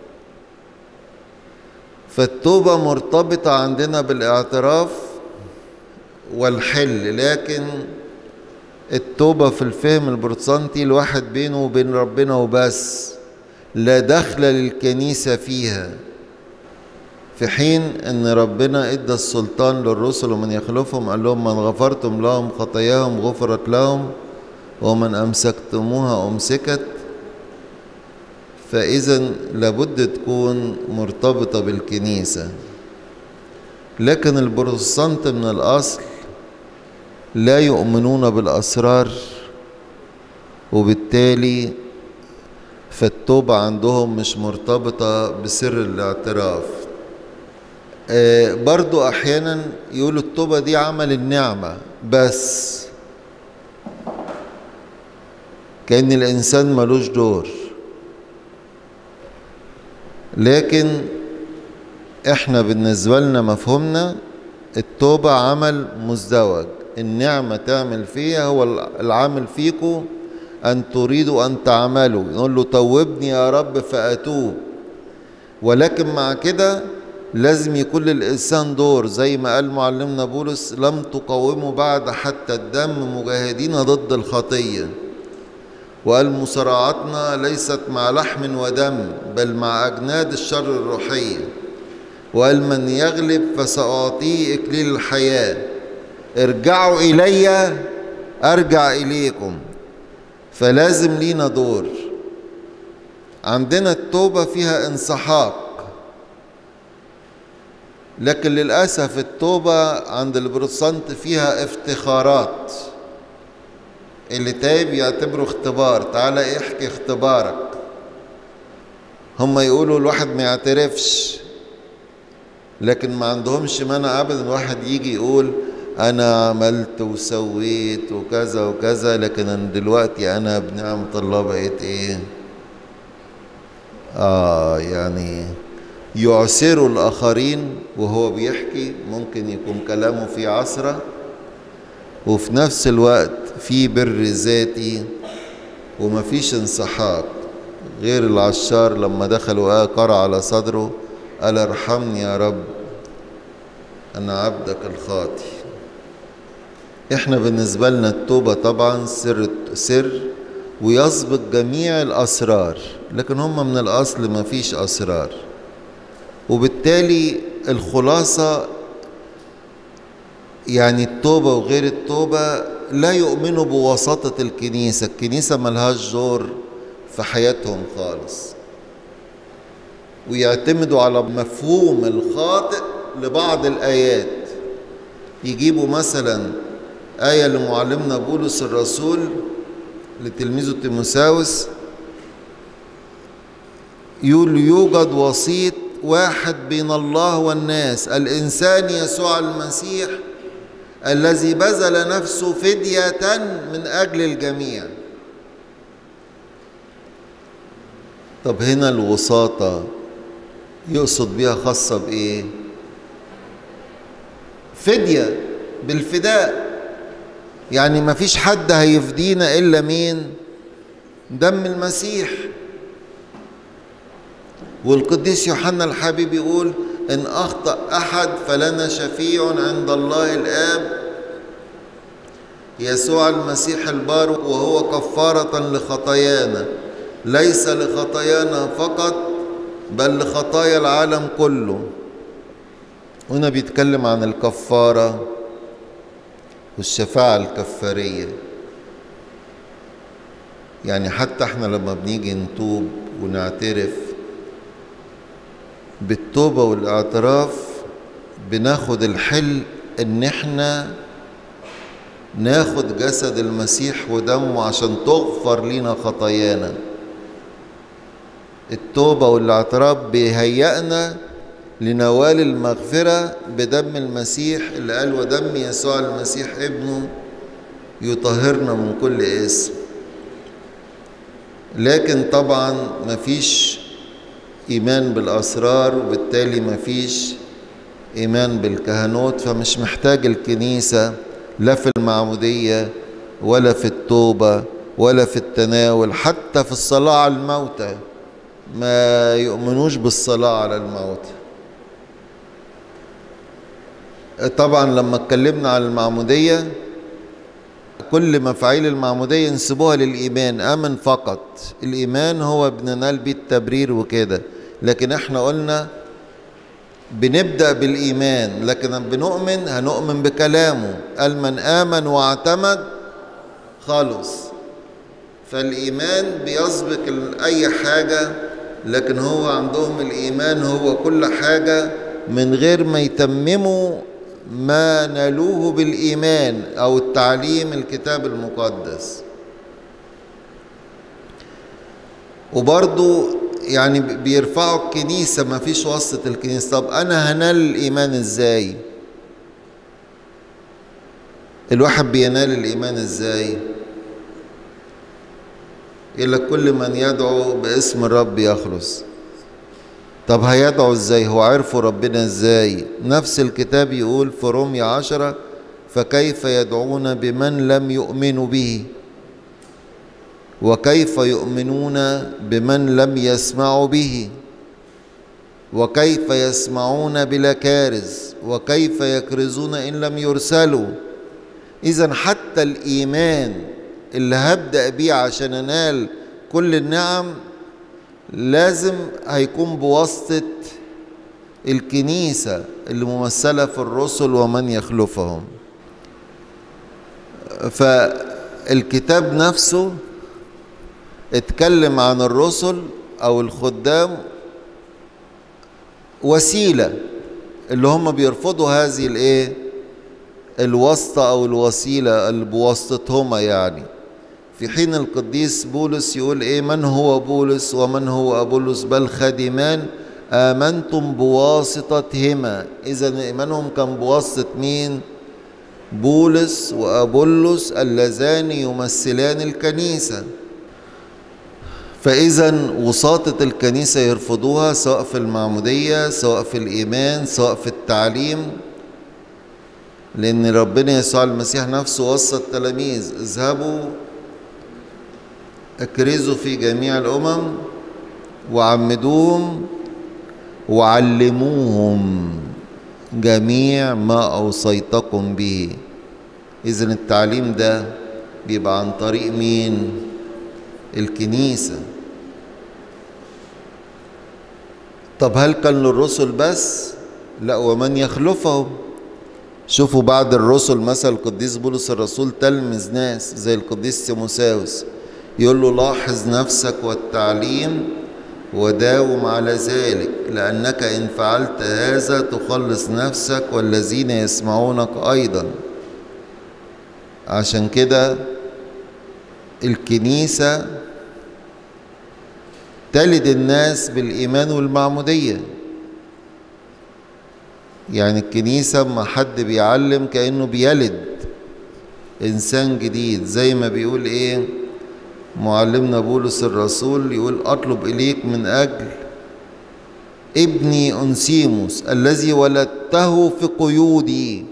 A: فالتوبة مرتبطة عندنا بالاعتراف والحل لكن التوبة في الفهم البروتستانتي الواحد بينه وبين ربنا وبس لا دخل للكنيسة فيها في حين ان ربنا ادى السلطان للرسل ومن يخلفهم قال لهم من غفرتم لهم خطاياهم غفرت لهم ومن امسكتموها امسكت فاذا لابد تكون مرتبطه بالكنيسه لكن البروتستانت من الاصل لا يؤمنون بالاسرار وبالتالي فالتوبه عندهم مش مرتبطه بسر الاعتراف برضو احيانا يقولوا التوبه دي عمل النعمه بس كان الانسان ملوش دور لكن احنا بالنسبه لنا مفهومنا التوبه عمل مزدوج النعمه تعمل فيها هو العامل فيكم ان تريدوا ان تعملوا نقول له توبني يا رب فاتوب ولكن مع كده لازم يكون للإنسان دور زي ما قال معلمنا بولس لم تقاوموا بعد حتى الدم مجاهدين ضد الخطية وقال مصارعتنا ليست مع لحم ودم بل مع أجناد الشر الروحية وقال من يغلب فسأعطيه إكليل الحياة ارجعوا إلي أرجع إليكم فلازم لينا دور عندنا التوبة فيها انسحاق لكن للأسف التوبة عند البروتستانت فيها افتخارات اللي تايب يعتبره اختبار تعالى احكي اختبارك هم يقولوا الواحد ما يعترفش لكن ما عندهمش مانع ابدا واحد يجي يقول انا عملت وسويت وكذا وكذا لكن أنا دلوقتي انا بنعمة الله بقيت ايه اه يعني يعسر الاخرين وهو بيحكي ممكن يكون كلامه في عسرة وفي نفس الوقت في بر ذاتي ومفيش انسحاق غير العشار لما دخل وقع قرع على صدره قال ارحمني يا رب انا عبدك الخاطي احنا بالنسبه لنا التوبه طبعا سر سر ويسبق جميع الاسرار لكن هم من الاصل ما فيش اسرار وبالتالي الخلاصه يعني التوبه وغير التوبه لا يؤمنوا بوساطه الكنيسه الكنيسه ملهاش دور في حياتهم خالص ويعتمدوا على مفهوم الخاطئ لبعض الآيات يجيبوا مثلا آية لمعلمنا بولس الرسول لتلميذه تيموساوس يقول يوجد وسيط واحد بين الله والناس الإنسان يسوع المسيح الذي بذل نفسه فدية من أجل الجميع طب هنا الوساطة يقصد بيها خاصة بإيه؟ فدية بالفداء يعني ما فيش حد هيفدينا إلا مين؟ دم المسيح والقديس يوحنا الحبيب يقول إن أخطأ أحد فلنا شفيع عند الله الآب يسوع المسيح البار وهو كفارة لخطايانا ليس لخطايانا فقط بل لخطايا العالم كله هنا بيتكلم عن الكفارة والشفاعة الكفارية يعني حتى احنا لما بنيجي نتوب ونعترف بالتوبة والاعتراف بناخد الحل ان احنا ناخد جسد المسيح ودمه عشان تغفر لنا خطايانا التوبة والاعتراف بيهيئنا لنوال المغفرة بدم المسيح اللي قال ودم يسوع المسيح ابنه يطهرنا من كل اسم لكن طبعا مفيش إيمان بالأسرار وبالتالي مفيش إيمان بالكهنوت فمش محتاج الكنيسة لا في المعمودية ولا في التوبة ولا في التناول حتى في الصلاة على الموتى ما يؤمنوش بالصلاة على الموتى طبعا لما اتكلمنا عن المعمودية كل مفاعيل المعمودية ينسبوها للإيمان آمن فقط الإيمان هو بننال بيه التبرير وكده لكن احنا قلنا بنبدأ بالإيمان لكن بنؤمن هنؤمن بكلامه قال من آمن واعتمد خلص فالإيمان بيسبق أي حاجة لكن هو عندهم الإيمان هو كل حاجة من غير ما يتمموا ما نالوه بالإيمان أو التعليم الكتاب المقدس وبرضو يعني بيرفعوا الكنيسة ما فيش وسط الكنيسة طب أنا هنال الإيمان إزاي الواحد بينال الإيمان إزاي يقول لك كل من يدعو باسم الرب يخلص طب هيدعو ازاي هو عرفوا ربنا ازاي نفس الكتاب يقول في رومية عشرة فكيف يدعون بمن لم يؤمنوا به وكيف يؤمنون بمن لم يسمعوا به وكيف يسمعون بلا كارز وكيف يكرزون ان لم يرسلوا اذا حتى الايمان اللي هبدا بيه عشان انال كل النعم لازم هيكون بواسطه الكنيسه اللي ممثله في الرسل ومن يخلفهم فالكتاب نفسه اتكلم عن الرسل او الخدام وسيله اللي هم بيرفضوا هذه الايه الواسطه او الوسيله اللي بواسطتهما يعني في حين القديس بولس يقول ايه من هو بولس ومن هو ابولس بل خادمان امنتم بواسطتهما اذا ايمانهم كان بواسطه مين بولس وأبولس اللذان يمثلان الكنيسة فإذا وساطة الكنيسة يرفضوها سواء في المعمودية سواء في الإيمان سواء في التعليم لأن ربنا يسوع المسيح نفسه وصى التلاميذ اذهبوا اكرزوا في جميع الأمم وعمدوهم وعلموهم جميع ما أوصيتكم به إذا التعليم ده بيبقى عن طريق مين؟ الكنيسة طب هل كان للرسل بس؟ لا ومن يخلفهم شوفوا بعد الرسل مثلا القديس بولس الرسول تلمذ ناس زي القديس تيموساوس يقول له لاحظ نفسك والتعليم وداوم على ذلك لأنك إن فعلت هذا تخلص نفسك والذين يسمعونك أيضا عشان كده الكنيسة تلد الناس بالإيمان والمعمودية يعني الكنيسة ما حد بيعلم كأنه بيلد إنسان جديد زي ما بيقول إيه معلمنا بولس الرسول يقول أطلب إليك من أجل ابني أنسيموس الذي ولدته في قيودي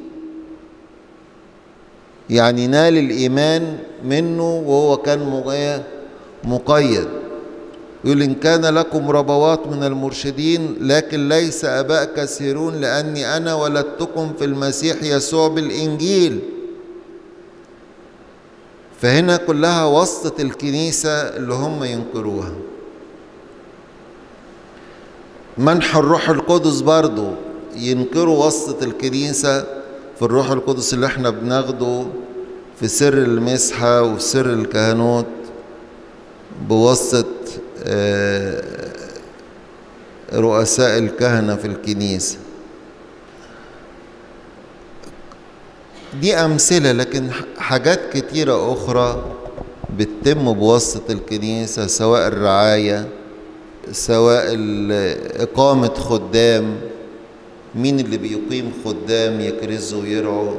A: يعني نال الإيمان منه وهو كان مقيد يقول إن كان لكم ربوات من المرشدين لكن ليس أباء كثيرون لأني أنا ولدتكم في المسيح يسوع بالإنجيل فهنا كلها وسطة الكنيسة اللي هم ينكروها منح الروح القدس برضو ينكروا وسطة الكنيسة في الروح القدس اللي احنا بناخده في سر المسحة وفي سر الكهنوت بواسطة رؤساء الكهنة في الكنيسة دي أمثلة لكن حاجات كتيرة أخرى بتتم بواسطة الكنيسة سواء الرعاية سواء إقامة خدام مين اللي بيقيم خدام يكرزوا ويرعوا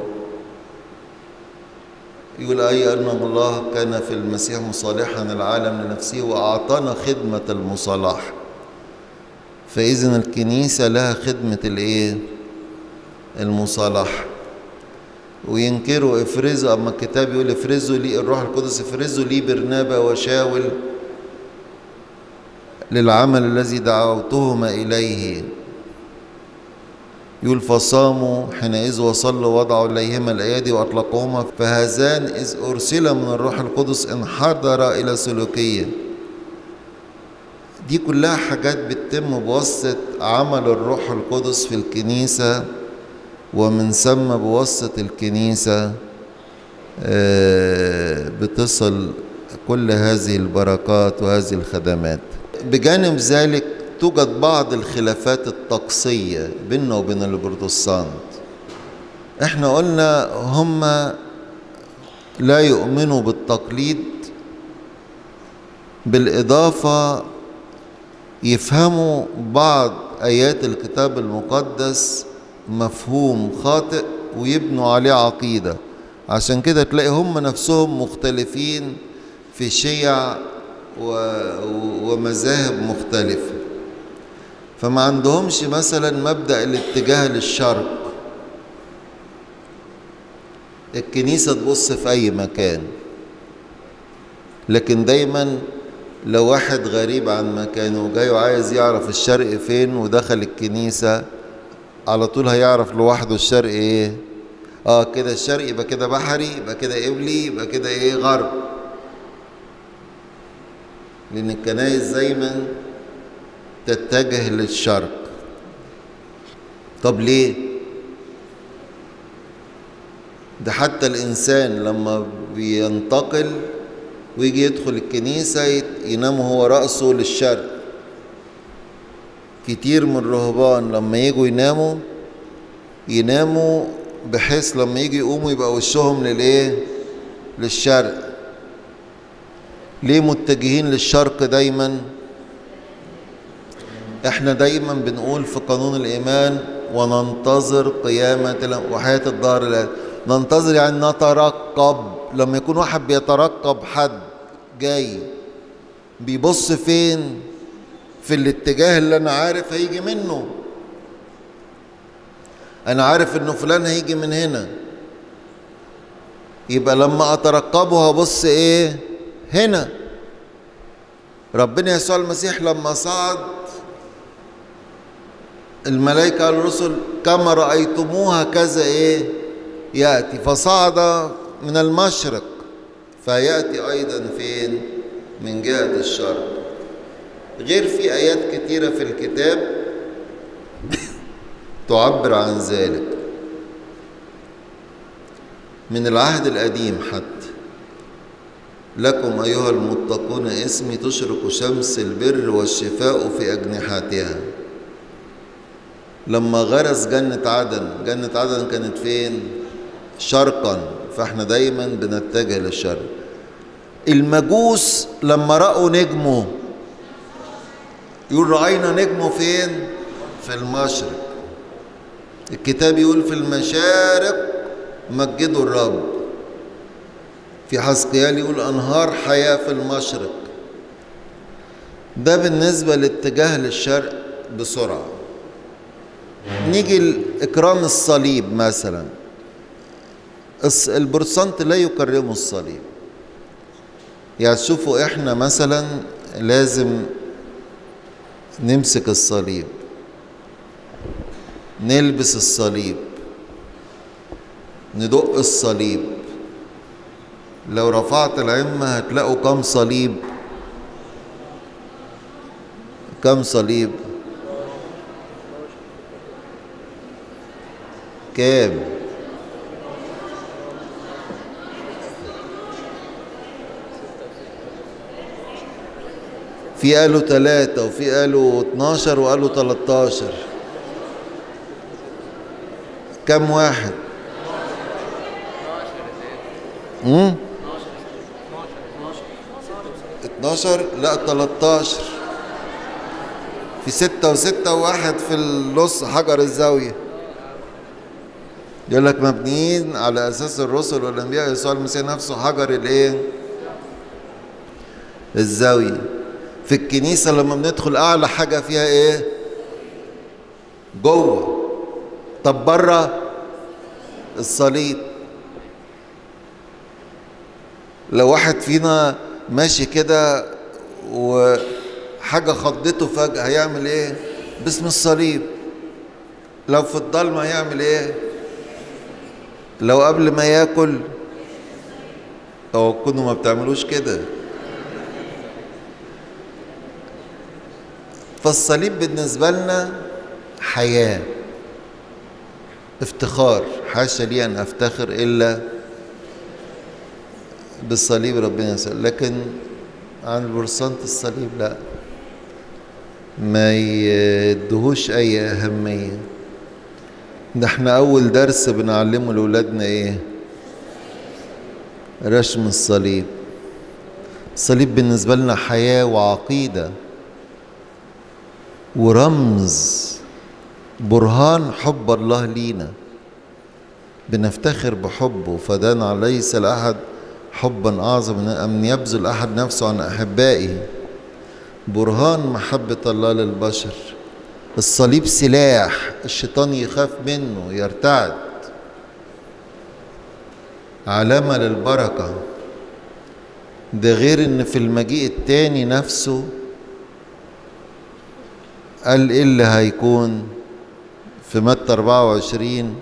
A: يقول أي أن الله كان في المسيح مصالحا العالم لنفسه وأعطانا خدمة المصالحة فإذا الكنيسة لها خدمة الإيه؟ المصالحة وينكروا افرزوا أما الكتاب يقول افرزوا لي الروح القدس افرزوا لي برنابا وشاول للعمل الذي دعوتهما إليه يقول فصاموا حينئذ وصلوا وضعوا إليهما الأيادي وأطلقوهما فهذان إذ أرسل من الروح القدس انحدر إلى سلوكية دي كلها حاجات بتتم بواسطة عمل الروح القدس في الكنيسة ومن ثم بواسطة الكنيسة بتصل كل هذه البركات وهذه الخدمات بجانب ذلك توجد بعض الخلافات الطقسية بيننا وبين البروتستانت احنا قلنا هم لا يؤمنوا بالتقليد بالإضافة يفهموا بعض آيات الكتاب المقدس مفهوم خاطئ ويبنوا عليه عقيدة عشان كده تلاقي هم نفسهم مختلفين في شيع ومذاهب مختلفة فما عندهمش مثلا مبدأ الاتجاه للشرق الكنيسة تبص في أي مكان لكن دايما لو واحد غريب عن مكانه وجاي وعايز يعرف الشرق فين ودخل الكنيسة على طول هيعرف لوحده الشرق ايه اه كده الشرق يبقى كده بحري يبقى كده قبلي يبقى كده ايه غرب لأن الكنايس دايما تتجه للشرق طب ليه ده حتى الإنسان لما بينتقل ويجي يدخل الكنيسة ينام هو رأسه للشرق كتير من الرهبان لما يجوا يناموا يناموا بحيث لما يجي يقوموا يبقى وشهم للايه للشرق ليه متجهين للشرق دايما احنا دايما بنقول في قانون الايمان وننتظر قيامة وحياة الدهر الآن ننتظر يعني نترقب لما يكون واحد بيترقب حد جاي بيبص فين في الاتجاه اللي انا عارف هيجي منه انا عارف انه فلان هيجي من هنا يبقى لما اترقبه هبص ايه هنا ربنا يسوع المسيح لما صعد الملائكة الرسل كما رأيتموها كذا ايه يأتي فصعد من المشرق فيأتي أيضا فين من جهة الشرق غير في آيات كتيرة في الكتاب تعبر عن ذلك من العهد القديم حتى لكم أيها المتقون اسمي تشرق شمس البر والشفاء في أجنحتها لما غرس جنة عدن جنة عدن كانت فين شرقا فاحنا دايما بنتجه للشرق المجوس لما رأوا نجمه يقول رأينا نجمه فين في المشرق الكتاب يقول في المشارق مجدوا الرب في حسقيال يقول أنهار حياة في المشرق ده بالنسبة لاتجاه للشرق بسرعة نيجي لإكرام الصليب مثلا البروتستانت لا يكرموا الصليب يعني تشوفوا احنا مثلا لازم نمسك الصليب نلبس الصليب ندق الصليب لو رفعت العمة هتلاقوا كم صليب كم صليب كام في قالوا ثلاثة وفي قالوا 12 وقالوا 13 كم واحد؟ امم 12 لا 13 في ستة وستة وواحد في النص حجر الزاوية يقول لك مبنيين على أساس الرسل والأنبياء يسوع المسيح نفسه حجر الإيه؟ الزاوية في الكنيسة لما بندخل أعلى حاجة فيها إيه؟ جوه طب بره الصليب لو واحد فينا ماشي كده وحاجة خضته فجأة هيعمل ايه؟ باسم الصليب لو في الضلمة هيعمل ايه؟ لو قبل ما ياكل او كنتوا ما بتعملوش كده فالصليب بالنسبة لنا حياة افتخار حاشا لي أن أفتخر إلا بالصليب ربنا يسأل لكن عن البرسنت الصليب لا ما يدهوش أي أهمية ده احنا أول درس بنعلمه لأولادنا إيه رسم الصليب الصليب بالنسبة لنا حياة وعقيدة ورمز برهان حب الله لينا بنفتخر بحبه فدان ليس لأحد حبا أعظم من أن يبذل أحد نفسه عن أحبائه برهان محبة الله للبشر الصليب سلاح الشيطان يخاف منه يرتعد علامة للبركة ده غير ان في المجيء التاني نفسه قال ايه اللي هيكون في متى 24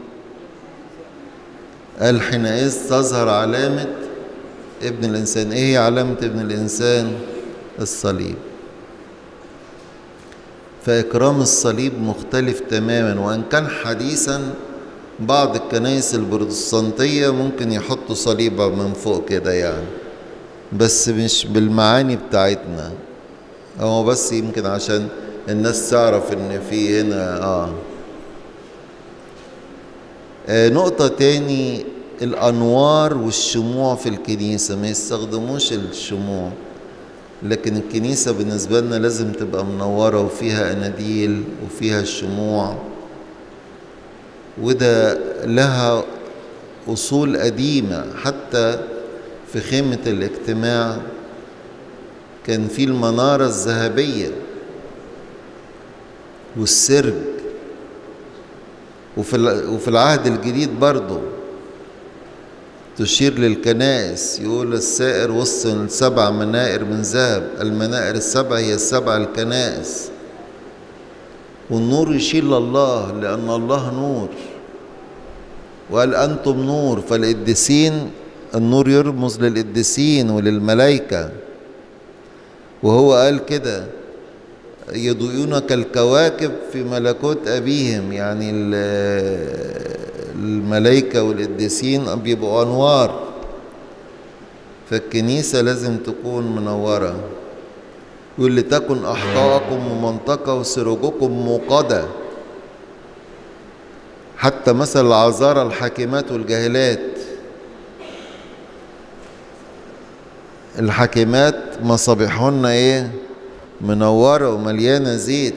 A: قال حينئذ تظهر علامة ابن الإنسان إيه هي علامة ابن الإنسان الصليب فإكرام الصليب مختلف تماما وإن كان حديثا بعض الكنائس البروتستانتية ممكن يحطوا صليبة من فوق كده يعني بس مش بالمعاني بتاعتنا هو بس يمكن عشان الناس تعرف ان في هنا اه, آه نقطة تاني الأنوار والشموع في الكنيسة ما يستخدموش الشموع لكن الكنيسة بالنسبة لنا لازم تبقى منورة وفيها أناديل وفيها الشموع وده لها أصول قديمة حتى في خيمة الاجتماع كان في المنارة الذهبية والسرج وفي وفي العهد الجديد برضه تشير للكنائس يقول السائر وسط السبع منائر من ذهب المنائر السبع هي السبع الكنائس والنور يشير لله لأن الله نور وقال أنتم نور فالقديسين النور يرمز للقديسين وللملائكة وهو قال كده يضيئون كالكواكب في ملكوت أبيهم يعني الملائكة والقديسين بيبقوا أنوار فالكنيسة لازم تكون منورة يقول لتكن أحقاءكم ومنطقة وسروجكم موقدة حتى مثل العذارى الحاكمات والجاهلات الحاكمات مصابيحهن ايه منورة ومليانة زيت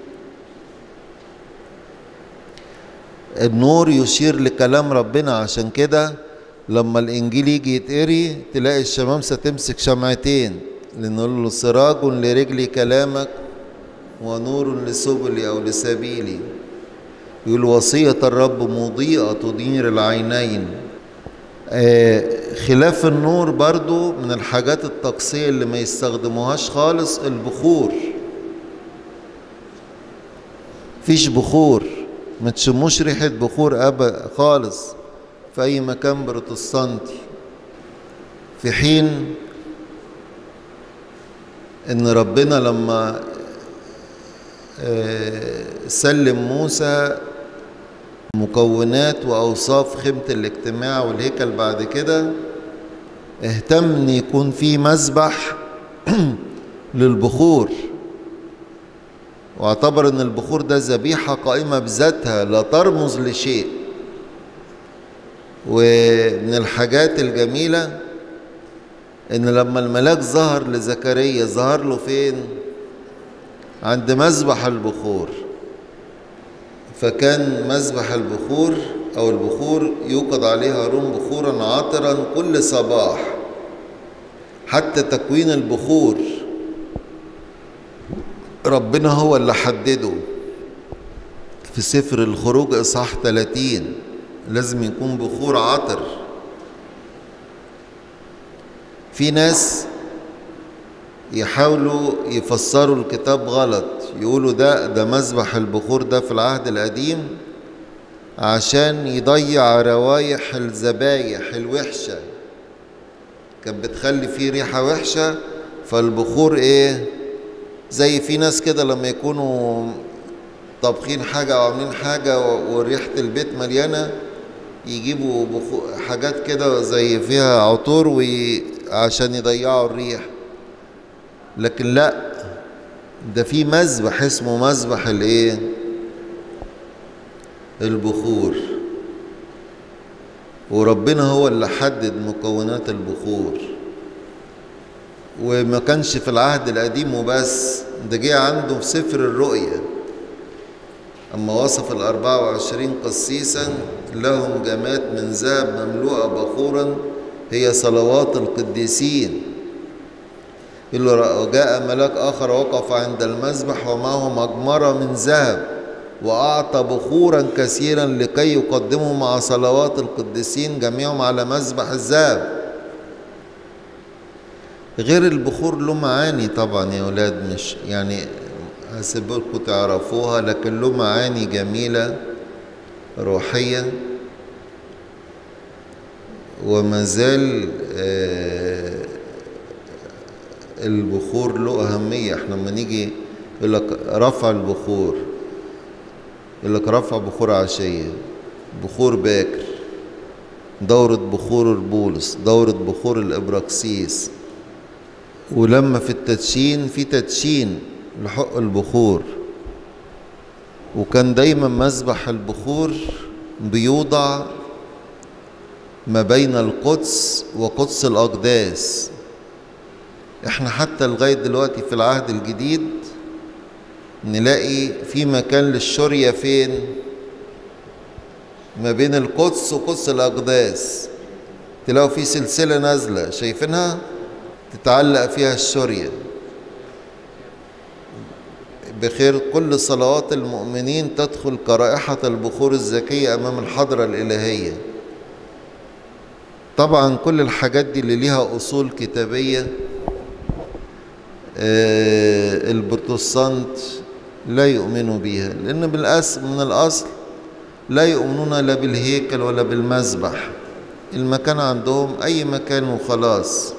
A: النور يشير لكلام ربنا عشان كده لما الانجيل يجي يتقري تلاقي الشمامسة تمسك شمعتين لنقول له سراج لرجلي كلامك ونور لسبلي او لسبيلي يقول وصية الرب مضيئة تنير العينين آه خلاف النور برضو من الحاجات الطقسية اللي ما يستخدموهاش خالص البخور فيش بخور ما تشموش ريحة بخور أبا خالص في أي مكان بروتستانتي في حين إن ربنا لما آه سلم موسى مكونات وأوصاف خيمة الاجتماع والهيكل بعد كده اهتم ان يكون في مسبح للبخور واعتبر ان البخور ده ذبيحة قائمة بذاتها لا ترمز لشيء ومن الحاجات الجميلة ان لما الملاك ظهر لزكريا ظهر له فين عند مذبح البخور فكان مذبح البخور أو البخور يوقد عليه هارون بخورا عاطرا كل صباح حتى تكوين البخور ربنا هو اللي حدده في سفر الخروج إصحاح 30 لازم يكون بخور عطر في ناس يحاولوا يفسروا الكتاب غلط يقولوا ده ده مذبح البخور ده في العهد القديم عشان يضيع روايح الذبايح الوحشة كانت بتخلي فيه ريحة وحشة فالبخور ايه زي في ناس كده لما يكونوا طابخين حاجة أو عاملين حاجة وريحة البيت مليانة يجيبوا حاجات كده زي فيها عطور وي... عشان يضيعوا الريح لكن لا ده في مذبح اسمه مذبح الايه البخور وربنا هو اللي حدد مكونات البخور وما كانش في العهد القديم وبس ده جه عنده في سفر الرؤيا أما وصف الأربعة وعشرين قسيسا لهم جمات من ذهب مملوءة بخورا هي صلوات القديسين يقول له وجاء ملاك آخر وقف عند المذبح ومعه مجمرة من ذهب وأعطى بخورا كثيرا لكي يقدموا مع صلوات القديسين جميعهم على مذبح الذهب غير البخور له معاني طبعا يا ولاد مش يعني هسيبلكم تعرفوها لكن له معاني جميلة روحية وما زال آه البخور له أهمية احنا لما نيجي يقول لك رفع البخور يقول لك رفع بخور عشية بخور باكر دورة بخور البولس دورة بخور الإبراكسيس ولما في التدشين في تدشين لحق البخور وكان دايما مذبح البخور بيوضع ما بين القدس وقدس الأقداس احنا حتى لغاية دلوقتي في العهد الجديد نلاقي في مكان للشرية فين ما بين القدس وقدس الأقداس تلاقوا في سلسلة نازلة شايفينها تتعلق فيها الشرية بخير كل صلوات المؤمنين تدخل كرائحة البخور الزكية أمام الحضرة الإلهية طبعا كل الحاجات دي اللي ليها أصول كتابية آه، البروتستانت لا يؤمنوا بيها لأن بالأس من الأصل لا يؤمنون لا بالهيكل ولا بالمذبح المكان عندهم أي مكان وخلاص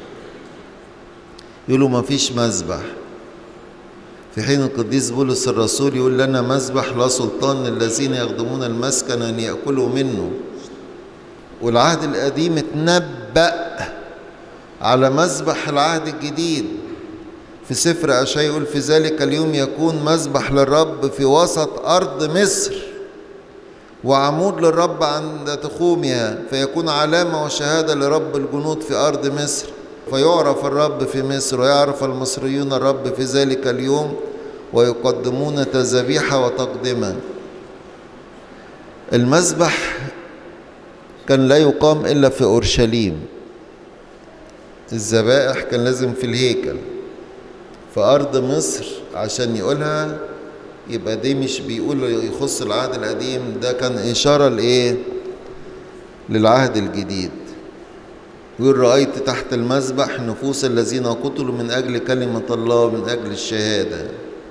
A: يقولوا ما فيش مذبح في حين القديس بولس الرسول يقول لنا مذبح لا سلطان للذين يخدمون المسكن أن يأكلوا منه والعهد القديم اتنبأ على مذبح العهد الجديد في سفر أشعياء يقول في ذلك اليوم يكون مذبح للرب في وسط أرض مصر وعمود للرب عند تخومها فيكون علامة وشهادة لرب الجنود في أرض مصر فيعرف الرب في مصر ويعرف المصريون الرب في ذلك اليوم ويقدمون تذبيح وتقدمة المذبح كان لا يقام إلا في أورشليم الذبائح كان لازم في الهيكل في أرض مصر عشان يقولها يبقى دي مش بيقول يخص العهد القديم ده كان إشارة لإيه؟ للعهد الجديد يقول رأيت تحت المذبح نفوس الذين قتلوا من أجل كلمة الله من أجل الشهادة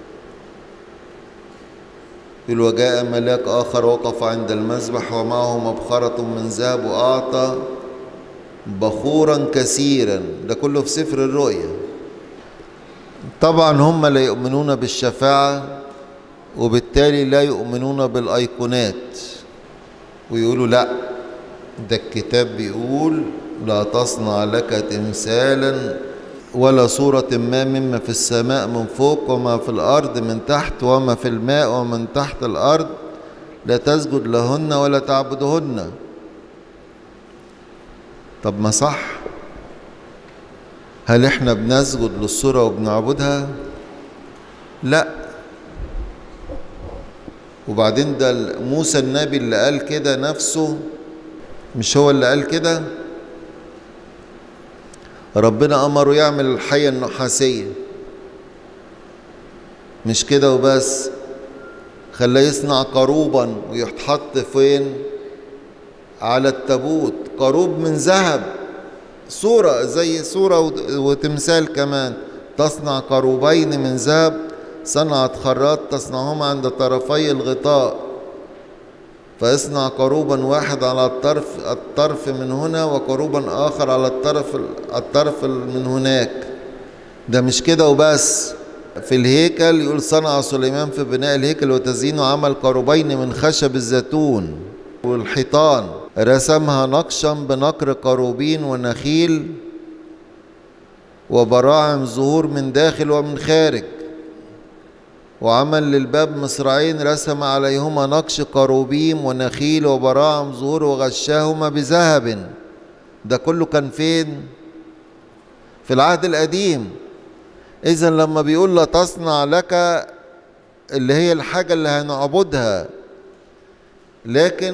A: يقول وجاء ملاك آخر وقف عند المذبح ومعه مبخرة من ذهب وأعطى بخورا كثيرا ده كله في سفر الرؤيا طبعا هم لا يؤمنون بالشفاعة وبالتالي لا يؤمنون بالأيقونات ويقولوا لا ده الكتاب بيقول لا تصنع لك تمثالا ولا صورة ما مما في السماء من فوق وما في الأرض من تحت وما في الماء ومن تحت الأرض لا تسجد لهن ولا تعبدهن طب ما صح هل احنا بنسجد للصورة وبنعبدها لا وبعدين ده موسى النبي اللي قال كده نفسه مش هو اللي قال كده ربنا أمره يعمل الحية النحاسية مش كده وبس خلاه يصنع قروبا ويتحط فين على التابوت قروب من ذهب صورة زي صورة وتمثال كمان تصنع قروبين من ذهب صنعت خراط تصنعهما عند طرفي الغطاء فاصنع قروبا واحد على الطرف الطرف من هنا وقروبا آخر على الطرف الطرف من هناك ده مش كده وبس في الهيكل يقول صنع سليمان في بناء الهيكل وتزيينه عمل قروبين من خشب الزيتون والحيطان رسمها نقشا بنقر قروبين ونخيل وبراعم زهور من داخل ومن خارج وعمل للباب مصراعين رسم عليهما نقش قروبيم ونخيل وبراعم زهور وغشاهما بذهب ده كله كان فين في العهد القديم اذا لما بيقول لا تصنع لك اللي هي الحاجة اللي هنعبدها لكن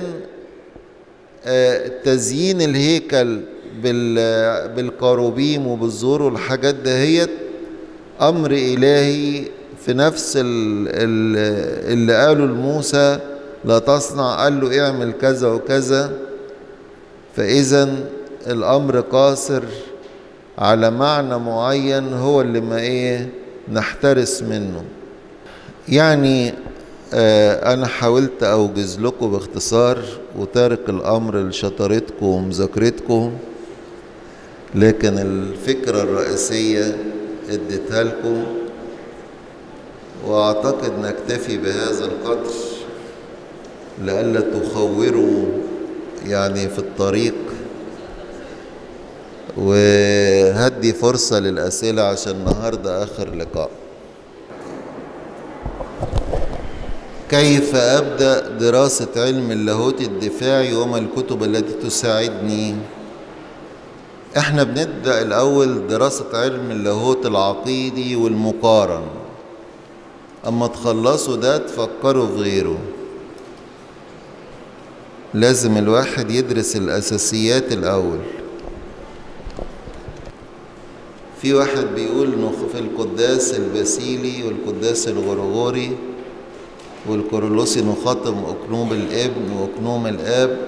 A: تزيين الهيكل بالقروبيم وبالزهور والحاجات دهيت أمر إلهي في نفس اللي قاله لموسى لا تصنع قال له اعمل كذا وكذا فإذا الأمر قاصر على معنى معين هو اللي ما إيه نحترس منه يعني آه أنا حاولت أوجز لكم باختصار وتارك الأمر لشطارتكم ومذاكرتكم لكن الفكرة الرئيسية اديتها لكم وأعتقد نكتفي بهذا القدر لئلا تخوروا يعني في الطريق وهدي فرصة للأسئلة عشان النهاردة آخر لقاء كيف أبدأ دراسة علم اللاهوت الدفاعي وما الكتب التي تساعدني احنا بنبدأ الأول دراسة علم اللاهوت العقيدي والمقارن أما تخلصوا ده تفكروا في غيره لازم الواحد يدرس الأساسيات الأول في واحد بيقول إنه في القداس الباسيلي والقداس الغرغوري والكورولوسي نخاطب أكنوم الابن وأكنوم الآب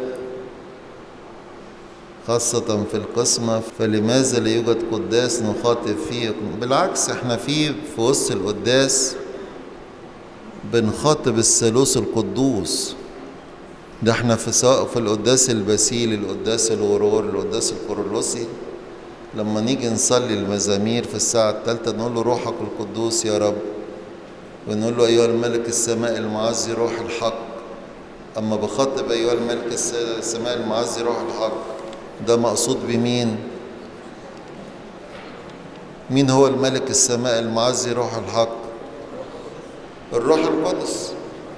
A: خاصة في القسمة فلماذا لا يوجد قداس نخاطب فيه بالعكس احنا في في وسط القداس بنخاطب الثالوث القدوس ده احنا في سواء في القداس الباسيلي القداس الغرور القداس الكورولوسي لما نيجي نصلي المزامير في الساعة الثالثة نقول له روحك القدوس يا رب ونقول له أيها الملك السماء المعزي روح الحق أما بخاطب أيها الملك السماء المعزي روح الحق ده مقصود بمين مين هو الملك السماء المعزي روح الحق الروح القدس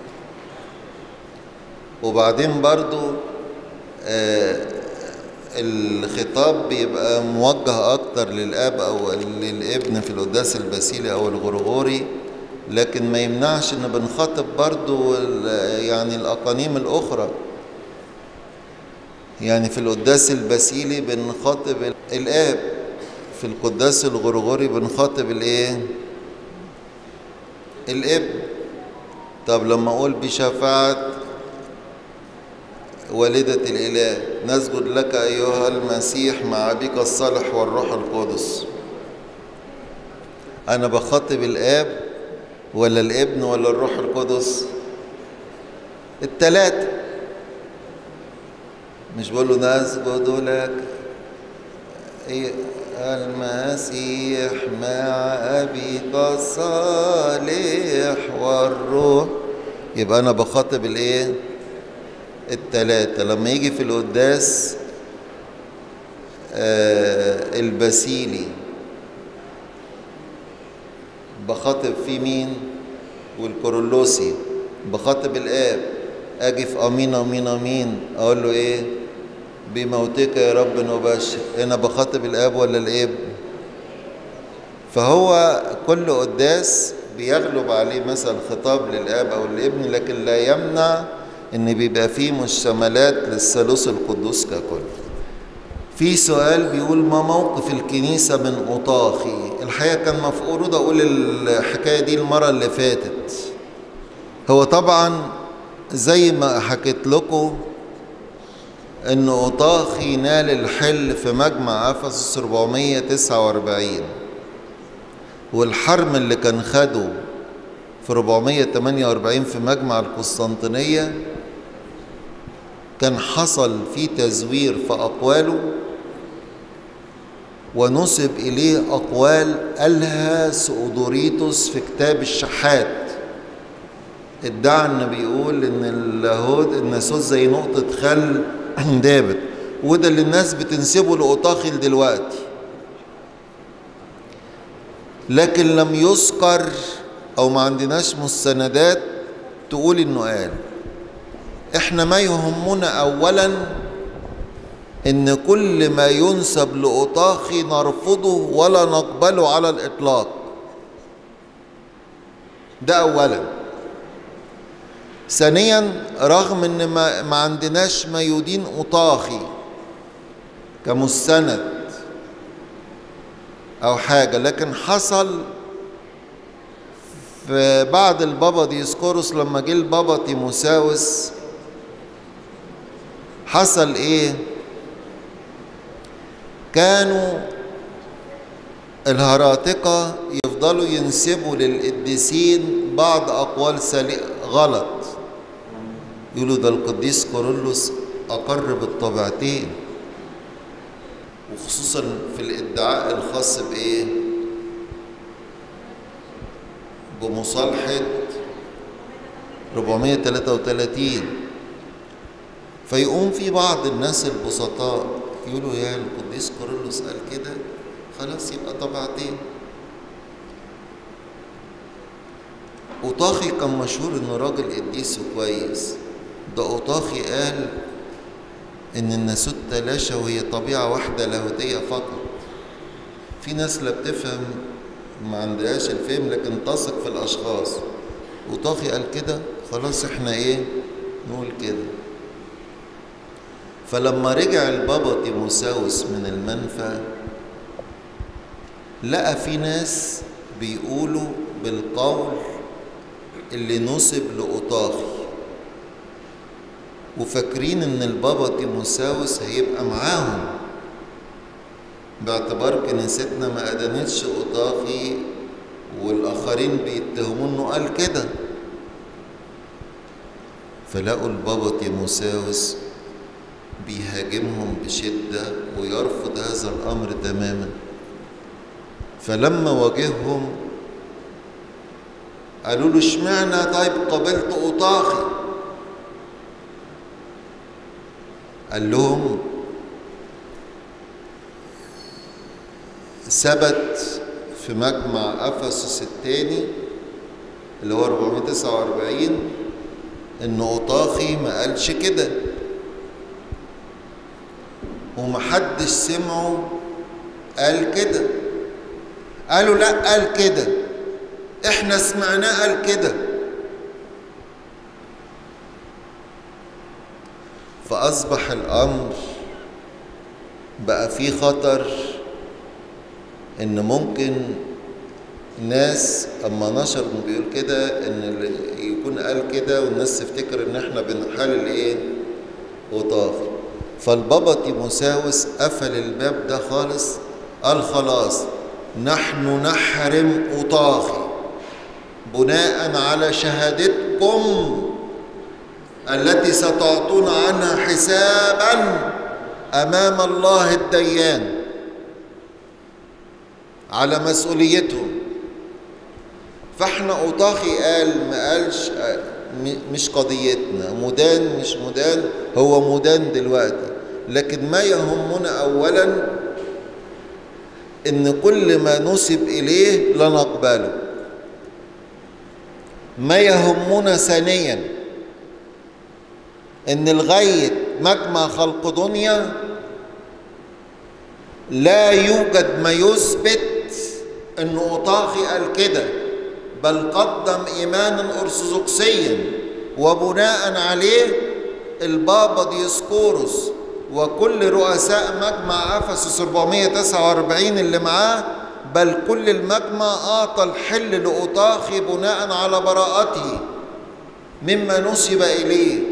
A: وبعدين برضو آه الخطاب بيبقى موجه اكتر للاب او للابن في القداس الباسيلي او الغرغوري لكن ما يمنعش ان بنخاطب برضو يعني الاقانيم الاخرى يعني في القداس الباسيلي بنخاطب الاب في القداس الغرغوري بنخاطب الايه الابن طب لما اقول بشفاعه والدة الإله نسجد لك أيها المسيح مع أبيك الصالح والروح القدس أنا بخاطب الآب ولا الابن ولا الروح القدس التلاتة مش بقول له نسجد لك إيه المسيح مع أبيك الصالح والروح يبقى أنا بخاطب الإيه؟ التلاتة لما يجي في القداس آه البسيلي بخاطب فيه مين والكورولوسي بخاطب الآب أجي في أمين أمين أمين أقول له إيه بموتك يا رب نبشر هنا بخاطب الآب ولا الابن فهو كل قداس بيغلب عليه مثلا خطاب للآب أو الابن لكن لا يمنع ان بيبقى فيه مشتملات للثالوث القدوس ككل في سؤال بيقول ما موقف الكنيسة من أطاخي الحقيقة كان مفروض أقول الحكاية دي المرة اللي فاتت هو طبعا زي ما حكيت لكم ان أطاخي نال الحل في مجمع أفسس 449 والحرم اللي كان خده في 448 في مجمع القسطنطينية كان حصل فيه تزوير في أقواله ونسب إليه أقوال قالها سؤدوريتوس في كتاب الشحات ادعى ان بيقول ان اللاهوت الناسوت زي نقطة خل دابت وده اللي الناس بتنسبه لأطاخل دلوقتي لكن لم يذكر او ما عندناش مستندات تقول انه قال احنا ما يهمنا اولا ان كل ما ينسب لاطاخي نرفضه ولا نقبله على الاطلاق ده اولا ثانيا رغم ان ما, ما عندناش ما يدين اطاخي كمستند او حاجه لكن حصل بعد البابا ديسكوروس لما جه البابا تيموساوس حصل ايه كانوا الهراطقة يفضلوا ينسبوا للقديسين بعض أقوال سلي... غلط يقولوا ده القديس كورولوس أقر بالطبيعتين وخصوصا في الادعاء الخاص بإيه بمصالحة 433 فيقوم في بعض الناس البسطاء يقولوا يا القديس كورولوس قال كده خلاص يبقى طبعتين أوطاخي كان مشهور إنه راجل قديس وكويس ده أوطاخي قال إن الناسوت تلاشى وهي طبيعة واحدة لاهوتية فقط في ناس لا بتفهم ما عندهاش الفهم لكن تثق في الاشخاص وطاخي قال كده خلاص احنا ايه نقول كده فلما رجع البابا تيموساوس من المنفى لقى في ناس بيقولوا بالقول اللي نسب لأوطاخي وفاكرين ان البابا تيموساوس هيبقى معاهم باعتبار كنيستنا ما أدانتش أوطاخي والآخرين بيتهموا إنه قال كده فلقوا البابا تيموساوس بيهاجمهم بشدة ويرفض هذا الأمر تماما فلما واجههم قالوا له اشمعنى طيب قابلت أوطاخي قال لهم ثبت في مجمع افسس الثاني اللي هو 449 ان اوطاخي ما قالش كده ومحدش سمعه قال كده قالوا لا قال كده احنا سمعناه قال كده فاصبح الامر بقى فيه خطر ان ممكن ناس اما نشر انه بيقول كده ان اللي يكون قال كده والناس تفتكر ان احنا بنحلل ايه وطاغي فالبابا تيموساوس قفل الباب ده خالص قال خلاص نحن نحرم أطاغي بناء على شهادتكم التي ستعطون عنها حسابا امام الله الديان على مسؤوليتهم فاحنا اوطاخي قال ما قالش مش قضيتنا مدان مش مدان هو مدان دلوقتي لكن ما يهمنا اولا ان كل ما نسب اليه لا نقبله ما يهمنا ثانيا ان لغايه مجمع خلق دنيا لا يوجد ما يثبت ان اوطاخي قال كده بل قدم ايمانا ارثوذكسيا وبناء عليه البابا ديسكوروس وكل رؤساء مجمع افسس 449 اللي معاه بل كل المجمع اعطى الحل لاوطاخي بناء على براءته مما نسب اليه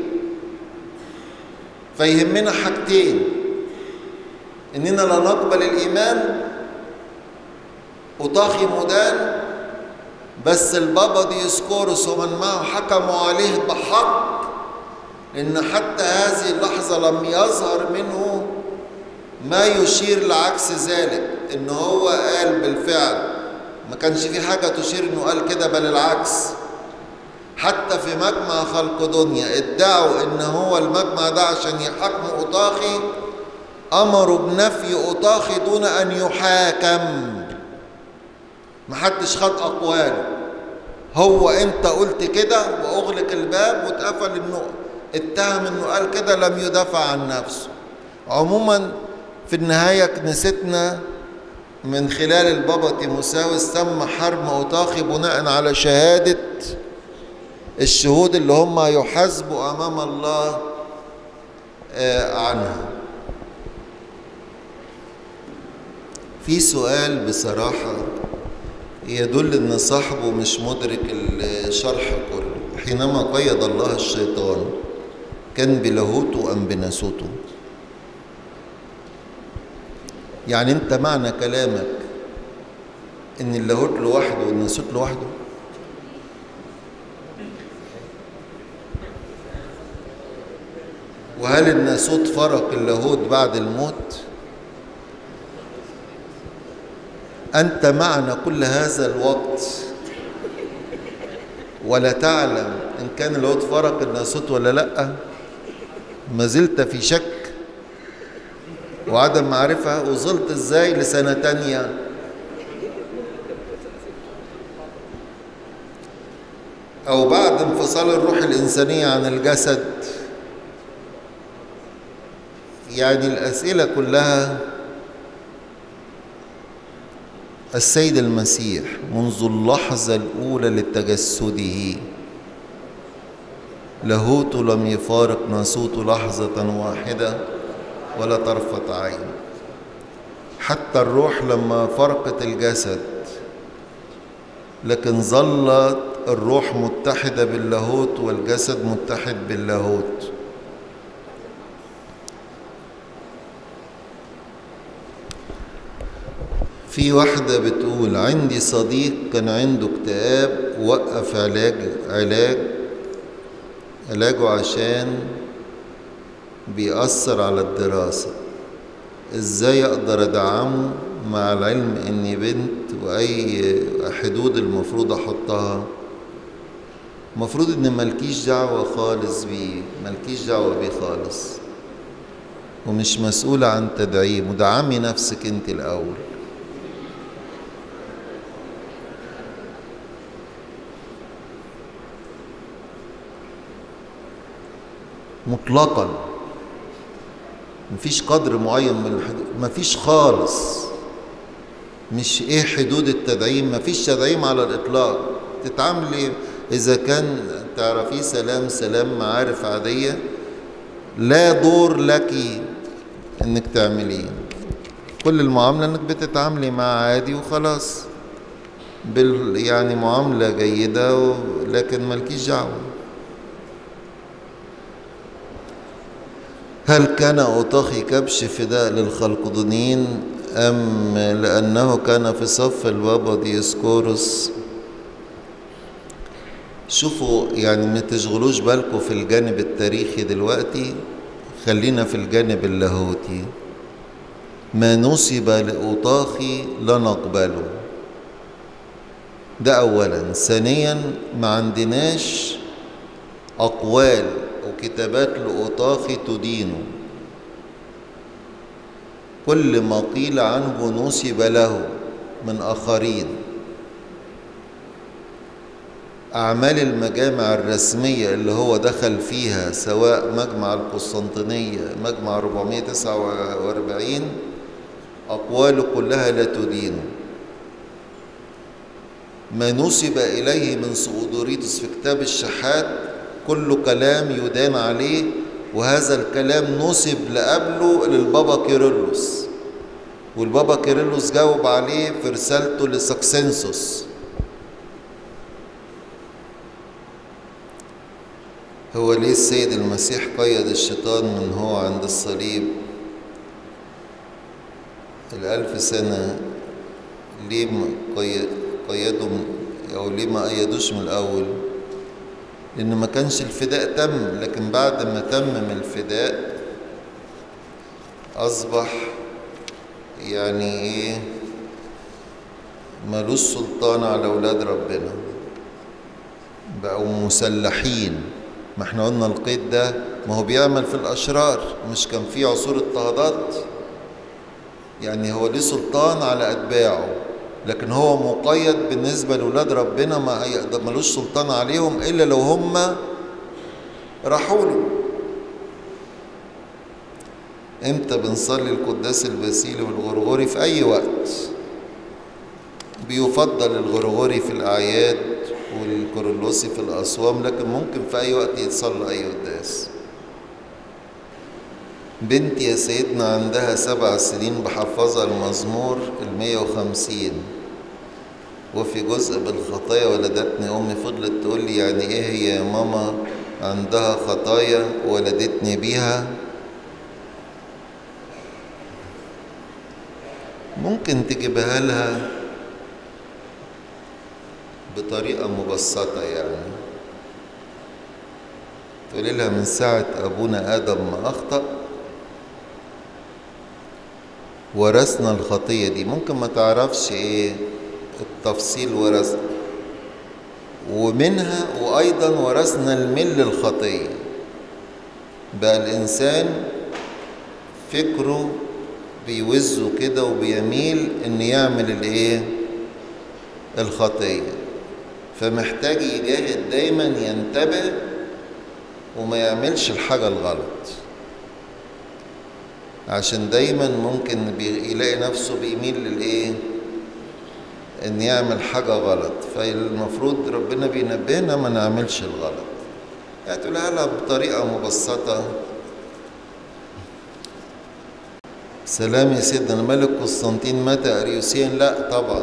A: فيهمنا حاجتين اننا لا نقبل الايمان وطاخي مدان بس البابا ديسكورس ومن معه حكموا عليه بحق ان حتى هذه اللحظه لم يظهر منه ما يشير لعكس ذلك ان هو قال بالفعل ما كانش في حاجه تشير انه قال كده بل العكس حتى في مجمع خلق دنيا ادعوا ان هو المجمع ده عشان يحاكموا اوطاخي امروا بنفي اوطاخي دون ان يحاكم محدش خد اقواله هو انت قلت كده واغلق الباب واتقفل انه اتهم انه قال كده لم يدافع عن نفسه عموما في النهايه كنيستنا من خلال البابا تيموساوس تم حرم اوطاخي بناء على شهاده الشهود اللي هم يحاسبوا امام الله عنها في سؤال بصراحه يدل ان صاحبه مش مدرك الشرح كله حينما قيد الله الشيطان كان بلاهوته ام بناسوته يعني انت معنى كلامك ان اللاهوت لوحده والناسوت لوحده وهل الناسوت فرق اللاهوت بعد الموت أنت معنا كل هذا الوقت ولا تعلم إن كان اللاهوت فرق الناسوت ولا لأ ما زلت في شك وعدم معرفة وصلت إزاي لسنة تانية أو بعد انفصال الروح الإنسانية عن الجسد يعني الأسئلة كلها السيد المسيح منذ اللحظة الأولى لتجسده لاهوت لم يفارق ناسوت لحظة واحدة ولا طرفة عين حتى الروح لما فرقت الجسد لكن ظلت الروح متحدة باللاهوت والجسد متحد باللاهوت في واحدة بتقول عندي صديق كان عنده اكتئاب وقف علاج علاج علاجه عشان بيأثر على الدراسة ازاي اقدر ادعمه مع العلم اني بنت واي حدود المفروض احطها المفروض ان ملكيش دعوة خالص بيه ملكيش دعوة بيه خالص ومش مسؤولة عن تدعيم ودعمي نفسك انت الاول مطلقا مفيش قدر معين من الحدود مفيش خالص مش ايه حدود التدعيم مفيش تدعيم على الاطلاق تتعاملي اذا كان تعرفيه سلام سلام معارف عاديه لا دور لك انك تعمليه كل المعامله انك بتتعاملي معاه عادي وخلاص بال يعني معامله جيده و... لكن مالكيش دعوه هل كان أوطاخي كبش فداء للخلقدونيين أم لأنه كان في صف البابا ديسكورس شوفوا يعني ما تشغلوش بالكم في الجانب التاريخي دلوقتي خلينا في الجانب اللاهوتي ما نسب لأوطاخي لا نقبله ده أولا ثانيا ما عندناش أقوال وكتابات لأوطاخي تدينه كل ما قيل عنه نسب له من آخرين أعمال المجامع الرسمية اللي هو دخل فيها سواء مجمع القسطنطينية مجمع 449 أقواله كلها لا تدينه ما نسب إليه من سؤدوريتس في كتاب الشحات كل كلام يدان عليه وهذا الكلام نسب لقبله للبابا كيرلس والبابا كيرلس جاوب عليه في رسالته لسكسنسوس هو ليه السيد المسيح قيد الشيطان من هو عند الصليب الألف سنة ليه ما قيدوا أو ليه ما قيدوش من الأول لأن ما كانش الفداء تم لكن بعد ما تمم الفداء أصبح يعني إيه ملوش سلطان على أولاد ربنا بقوا مسلحين ما احنا قلنا القيد ده ما هو بيعمل في الأشرار مش كان في عصور اضطهادات يعني هو ليه سلطان على أتباعه لكن هو مقيد بالنسبة لأولاد ربنا ما ملوش سلطان عليهم إلا لو هم راحوا له امتى بنصلي القداس الباسيلي والغرغوري في أي وقت بيفضل الغرغوري في الأعياد والكورولوسي في الأصوام لكن ممكن في أي وقت يتصلى أي قداس بنتي يا سيدنا عندها سبع سنين بحفظها المزمور المية وخمسين وفي جزء بالخطايا ولدتني أمي فضلت تقول لي يعني إيه هي يا ماما عندها خطايا ولدتني بيها ممكن تجيبها لها بطريقة مبسطة يعني تقولي لها من ساعة أبونا آدم ما أخطأ ورثنا الخطية دي ممكن ما تعرفش إيه التفصيل ورث ومنها وأيضا ورثنا الميل للخطية بقى الإنسان فكره بيوزه كده وبيميل إن يعمل الإيه الخطية فمحتاج يجاهد دايما ينتبه وما يعملش الحاجة الغلط عشان دايما ممكن يلاقي نفسه بيميل للايه ان يعمل حاجة غلط فالمفروض ربنا بينبهنا ما نعملش الغلط يعني تقولها لها بطريقة مبسطة سلام يا سيدنا الملك قسطنطين مات أريوسيا لا طبعا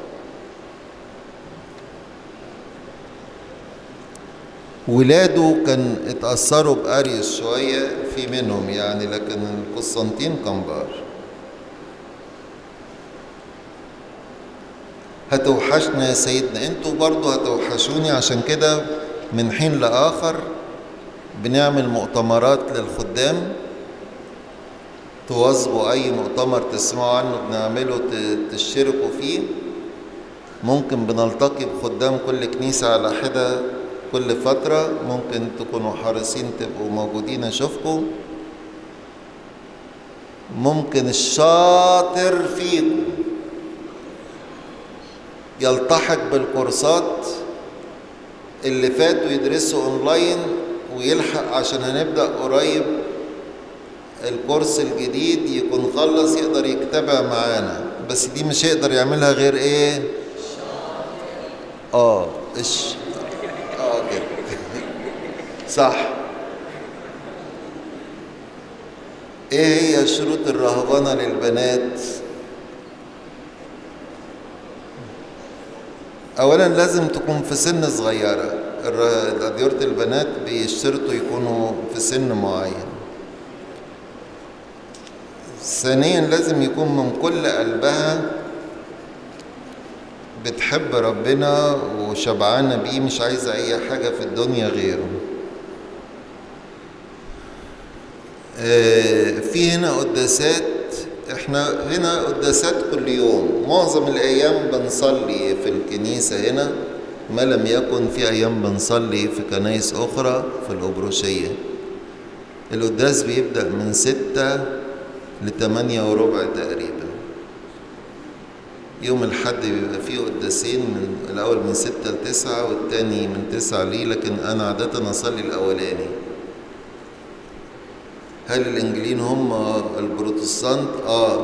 A: ولاده كان اتأثروا بأريوس شوية في منهم يعني لكن قسطنطين كان بار هتوحشنا يا سيدنا انتوا برضو هتوحشوني عشان كده من حين لآخر بنعمل مؤتمرات للخدام تواظبوا أي مؤتمر تسمعوا عنه بنعمله تشتركوا فيه ممكن بنلتقي بخدام كل كنيسة على حدة كل فترة ممكن تكونوا حريصين تبقوا موجودين أشوفكم ممكن الشاطر فيكم يلتحق بالكورسات اللي فاتوا يدرسوا اونلاين ويلحق عشان هنبدأ قريب الكورس الجديد يكون خلص يقدر يتابع معانا بس دي مش هيقدر يعملها غير ايه اه ايش اه كده صح ايه هي شروط الرهبنة للبنات اولا لازم تكون في سن صغيرة أديرة البنات بيشترطوا يكونوا في سن معين ثانيا لازم يكون من كل قلبها بتحب ربنا وشبعانة بيه مش عايزة أي حاجة في الدنيا غيره في هنا قداسات احنا هنا قداسات كل يوم معظم الأيام بنصلي في الكنيسة هنا ما لم يكن في أيام بنصلي في كنايس أخرى في الأبروشية القداس بيبدأ من ستة لتمانية وربع تقريبا يوم الحد بيبقى فيه قداسين من الأول من ستة لتسعة والتاني من تسعة ليه لكن أنا عادة أصلي الأولاني هل الإنجليين هم البروتستانت؟ آه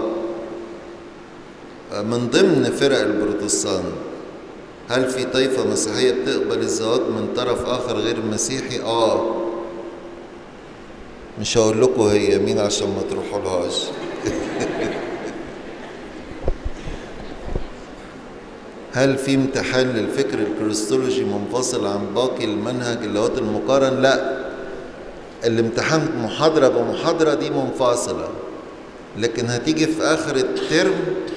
A: من ضمن فرق البروتستانت هل في طائفة مسيحية بتقبل الزواج من طرف آخر غير مسيحي؟ آه مش هقول لكم هي مين عشان ما تروحوا لهاش هل في امتحان للفكر الكريستولوجي منفصل عن باقي المنهج اللاهوت المقارن؟ لا الامتحان محاضرة بمحاضرة دي منفصلة لكن هتيجي في آخر الترم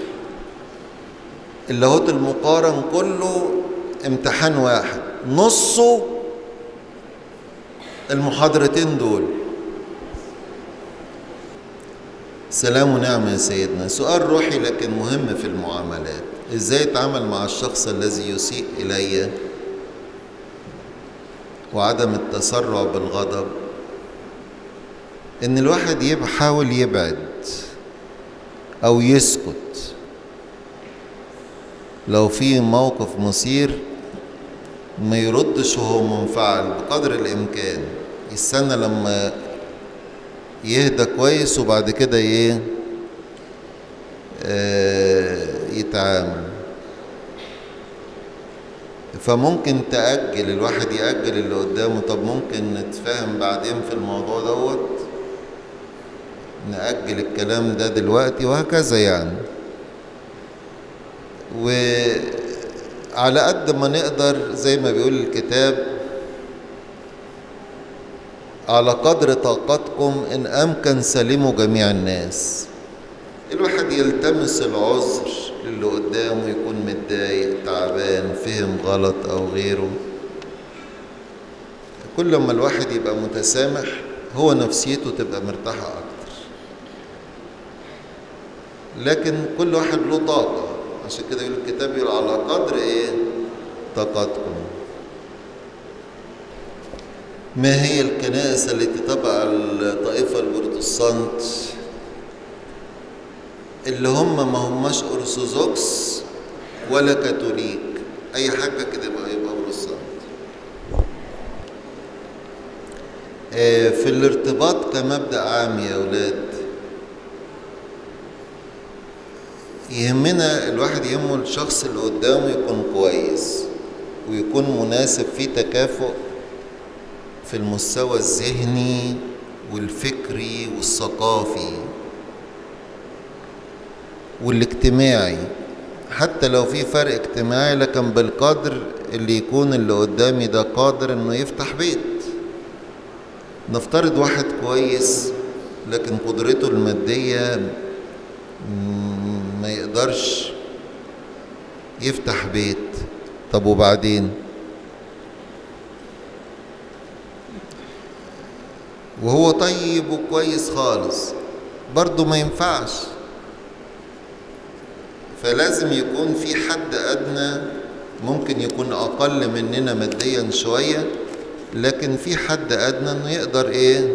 A: اللاهوت المقارن كله امتحان واحد نصه المحاضرتين دول سلام ونعمة يا سيدنا سؤال روحي لكن مهم في المعاملات ازاي اتعامل مع الشخص الذي يسيء الي وعدم التسرع بالغضب ان الواحد يحاول يبعد او يسكت لو في موقف مثير ما يردش وهو منفعل بقدر الامكان يستنى لما يهدى كويس وبعد كده ايه آه يتعامل فممكن تأجل الواحد يأجل اللي قدامه طب ممكن نتفاهم بعدين في الموضوع دوت نأجل الكلام ده دلوقتي وهكذا يعني وعلى قد ما نقدر زي ما بيقول الكتاب على قدر طاقتكم إن أمكن سلموا جميع الناس الواحد يلتمس العذر للي قدامه يكون متضايق تعبان فهم غلط أو غيره كل ما الواحد يبقى متسامح هو نفسيته تبقى مرتاحة أكتر لكن كل واحد له طاقة عشان كده يقول الكتاب يقول على قدر إيه طاقتكم ما هي الكنائس التي تبع الطائفة البروتستانت اللي هم ما هماش أرثوذكس ولا كاثوليك أي حاجة كده يبقى يبقى بروتستانت في الارتباط كمبدأ عام يا أولاد يهمنا الواحد يهمه الشخص اللي قدامه يكون كويس ويكون مناسب في تكافؤ في المستوى الذهني والفكري والثقافي والاجتماعي حتى لو في فرق اجتماعي لكن بالقدر اللي يكون اللي قدامي ده قادر انه يفتح بيت نفترض واحد كويس لكن قدرته المادية ما يقدرش يفتح بيت طب وبعدين وهو طيب وكويس خالص برضه ما ينفعش فلازم يكون في حد أدنى ممكن يكون أقل مننا ماديا شوية لكن في حد أدنى إنه يقدر إيه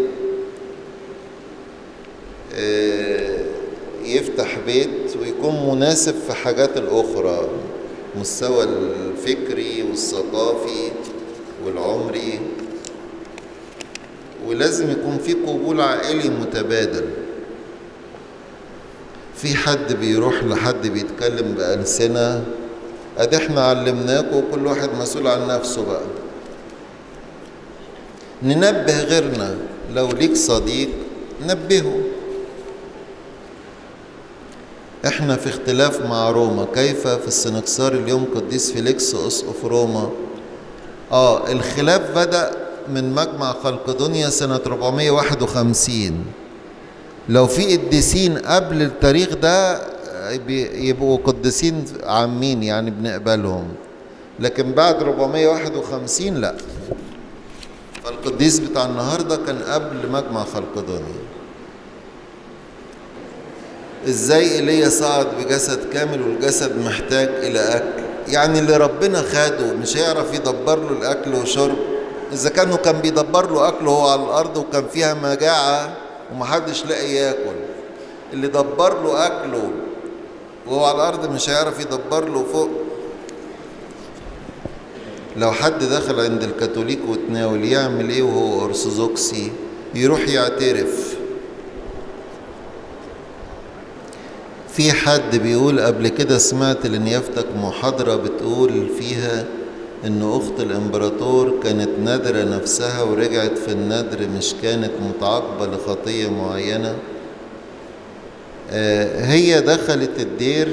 A: آه يفتح بيت ويكون مناسب في حاجات الأخرى مستوى الفكري والثقافي والعمري ولازم يكون في قبول عائلي متبادل في حد بيروح لحد بيتكلم بألسنة ادي احنا علمناكم وكل واحد مسؤول عن نفسه بقى ننبه غيرنا لو ليك صديق نبهه احنا في اختلاف مع روما كيف في السنكسار اليوم قديس فيليكس اسقف روما اه الخلاف بدأ من مجمع خلقدونيا سنة 451 لو في قديسين قبل التاريخ ده يبقوا قديسين عامين يعني بنقبلهم لكن بعد 451 لا فالقديس بتاع النهارده كان قبل مجمع خلقدونيا ازاي ايليا صعد بجسد كامل والجسد محتاج الى اكل يعني اللي ربنا خده مش هيعرف يدبر له الاكل وشرب اذا كانوا كان بيدبر له اكله هو على الارض وكان فيها مجاعه ومحدش لاقي ياكل اللي دبر له اكله وهو على الارض مش هيعرف يدبر له فوق لو حد دخل عند الكاثوليك وتناول يعمل ايه وهو ارثوذكسي يروح يعترف في حد بيقول قبل كده سمعت لنيافتك محاضرة بتقول فيها ان اخت الامبراطور كانت نادرة نفسها ورجعت في الندر مش كانت متعاقبة لخطية معينة آه هي دخلت الدير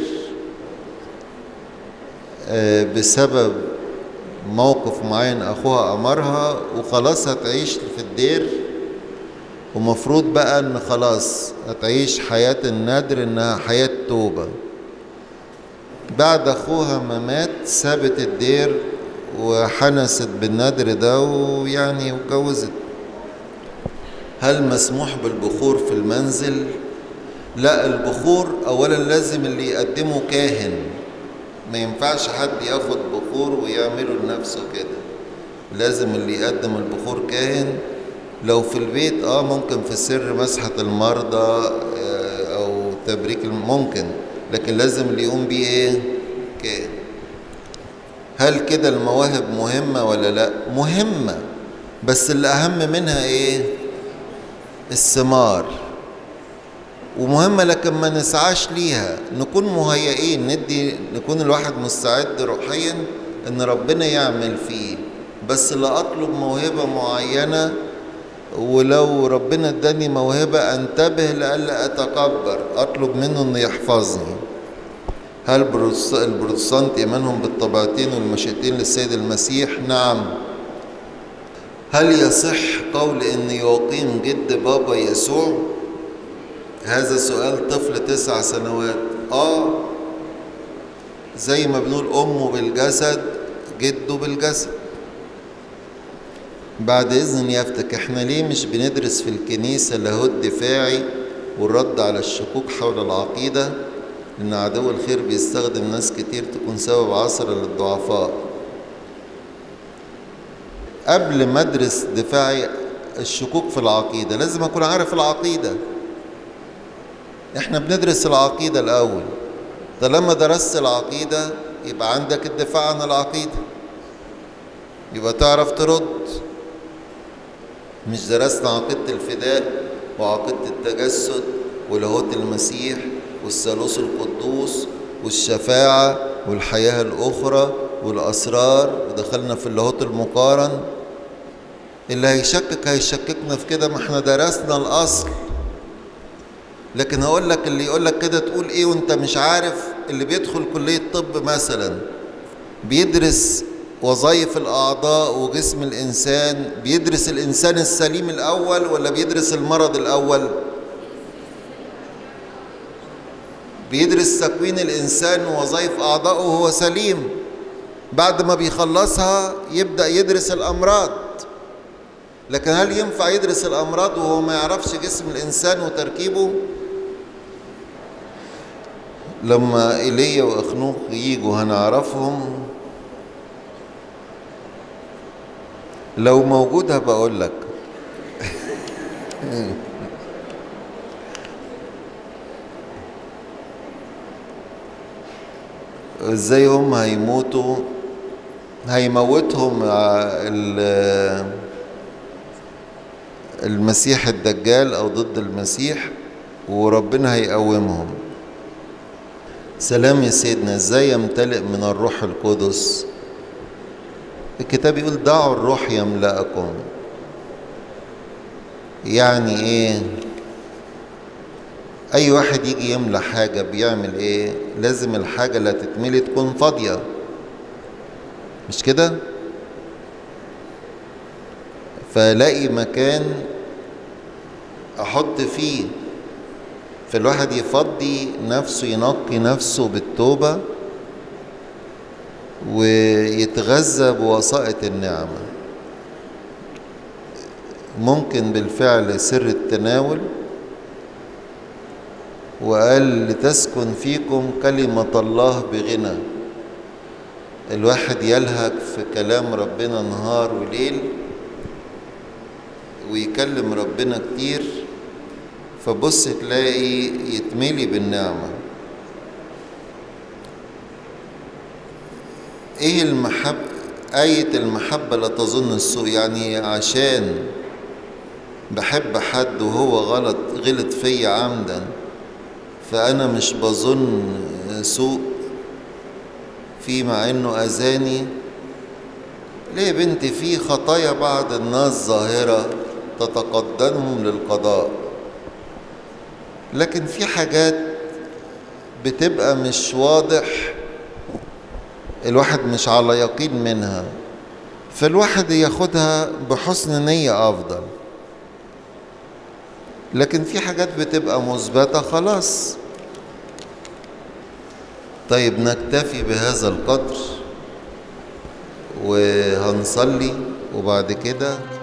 A: آه بسبب موقف معين اخوها امرها وخلاص هتعيش في الدير ومفروض بقى ان خلاص هتعيش حياة الندر انها حياة توبة بعد اخوها ما مات سابت الدير وحنست بالندر ده ويعني وجوزت هل مسموح بالبخور في المنزل لا البخور اولا لازم اللي يقدمه كاهن ما ينفعش حد ياخد بخور ويعمله لنفسه كده لازم اللي يقدم البخور كاهن لو في البيت اه ممكن في السر مسحة المرضى آه او تبريك ممكن لكن لازم اللي يقوم بيه ايه كاهن هل كده المواهب مهمة ولا لا مهمة بس اللي أهم منها إيه الثمار ومهمة لكن ما نسعاش ليها نكون مهيئين ندي نكون الواحد مستعد روحيا ان ربنا يعمل فيه بس لا اطلب موهبة معينة ولو ربنا اداني موهبة انتبه لألا اتكبر اطلب منه انه يحفظني هل البروتستانت ايمانهم بالطبيعتين والمشيئتين للسيد المسيح نعم هل يصح قول ان يقيم جد بابا يسوع هذا سؤال طفل تسع سنوات اه زي ما بنقول امه بالجسد جده بالجسد بعد اذن يفتك احنا ليه مش بندرس في الكنيسه لاهوت دفاعي والرد على الشكوك حول العقيده ان عدو الخير بيستخدم ناس كتير تكون سبب عثرة للضعفاء قبل ما ادرس دفاعي الشكوك في العقيدة لازم اكون عارف العقيدة احنا بندرس العقيدة الاول طالما درست العقيدة يبقى عندك الدفاع عن العقيدة يبقى تعرف ترد مش درسنا عقيدة الفداء وعقيدة التجسد ولاهوت المسيح والثالوث القدوس والشفاعة والحياة الأخرى والأسرار ودخلنا في اللاهوت المقارن اللي هيشكك هيشككنا في كده ما احنا درسنا الأصل لكن هقول لك اللي يقول لك كده تقول ايه وانت مش عارف اللي بيدخل كلية طب مثلا بيدرس وظائف الأعضاء وجسم الإنسان بيدرس الإنسان السليم الأول ولا بيدرس المرض الأول بيدرس تكوين الإنسان ووظائف أعضائه وهو سليم بعد ما بيخلصها يبدأ يدرس الأمراض لكن هل ينفع يدرس الأمراض وهو ما يعرفش جسم الإنسان وتركيبه لما إيليا وأخنوخ يجوا هنعرفهم لو موجود هبقى أقول لك ازاي هم هيموتوا هيموتهم المسيح الدجال او ضد المسيح وربنا هيقومهم سلام يا سيدنا ازاي يمتلئ من الروح القدس الكتاب يقول دعوا الروح يملأكم يعني ايه اي واحد يجي يملى حاجة بيعمل ايه لازم الحاجة اللي هتتملي تكون فاضية مش كده فلاقي مكان احط فيه فالواحد يفضي نفسه ينقي نفسه بالتوبة ويتغذى بوسائط النعمة ممكن بالفعل سر التناول وقال لتسكن فيكم كلمة الله بغنى الواحد يلهك في كلام ربنا نهار وليل ويكلم ربنا كتير فبص تلاقي يتملي بالنعمة ايه المحب آية المحبة لا تظن السوء يعني عشان بحب حد وهو غلط غلط فيا عمدا فأنا مش بظن سوء في مع إنه أذاني ليه يا بنتي في خطايا بعض الناس ظاهرة تتقدمهم للقضاء لكن في حاجات بتبقى مش واضح الواحد مش على يقين منها فالواحد ياخدها بحسن نية أفضل لكن في حاجات بتبقى مثبتة خلاص طيب نكتفي بهذا القدر وهنصلي وبعد كده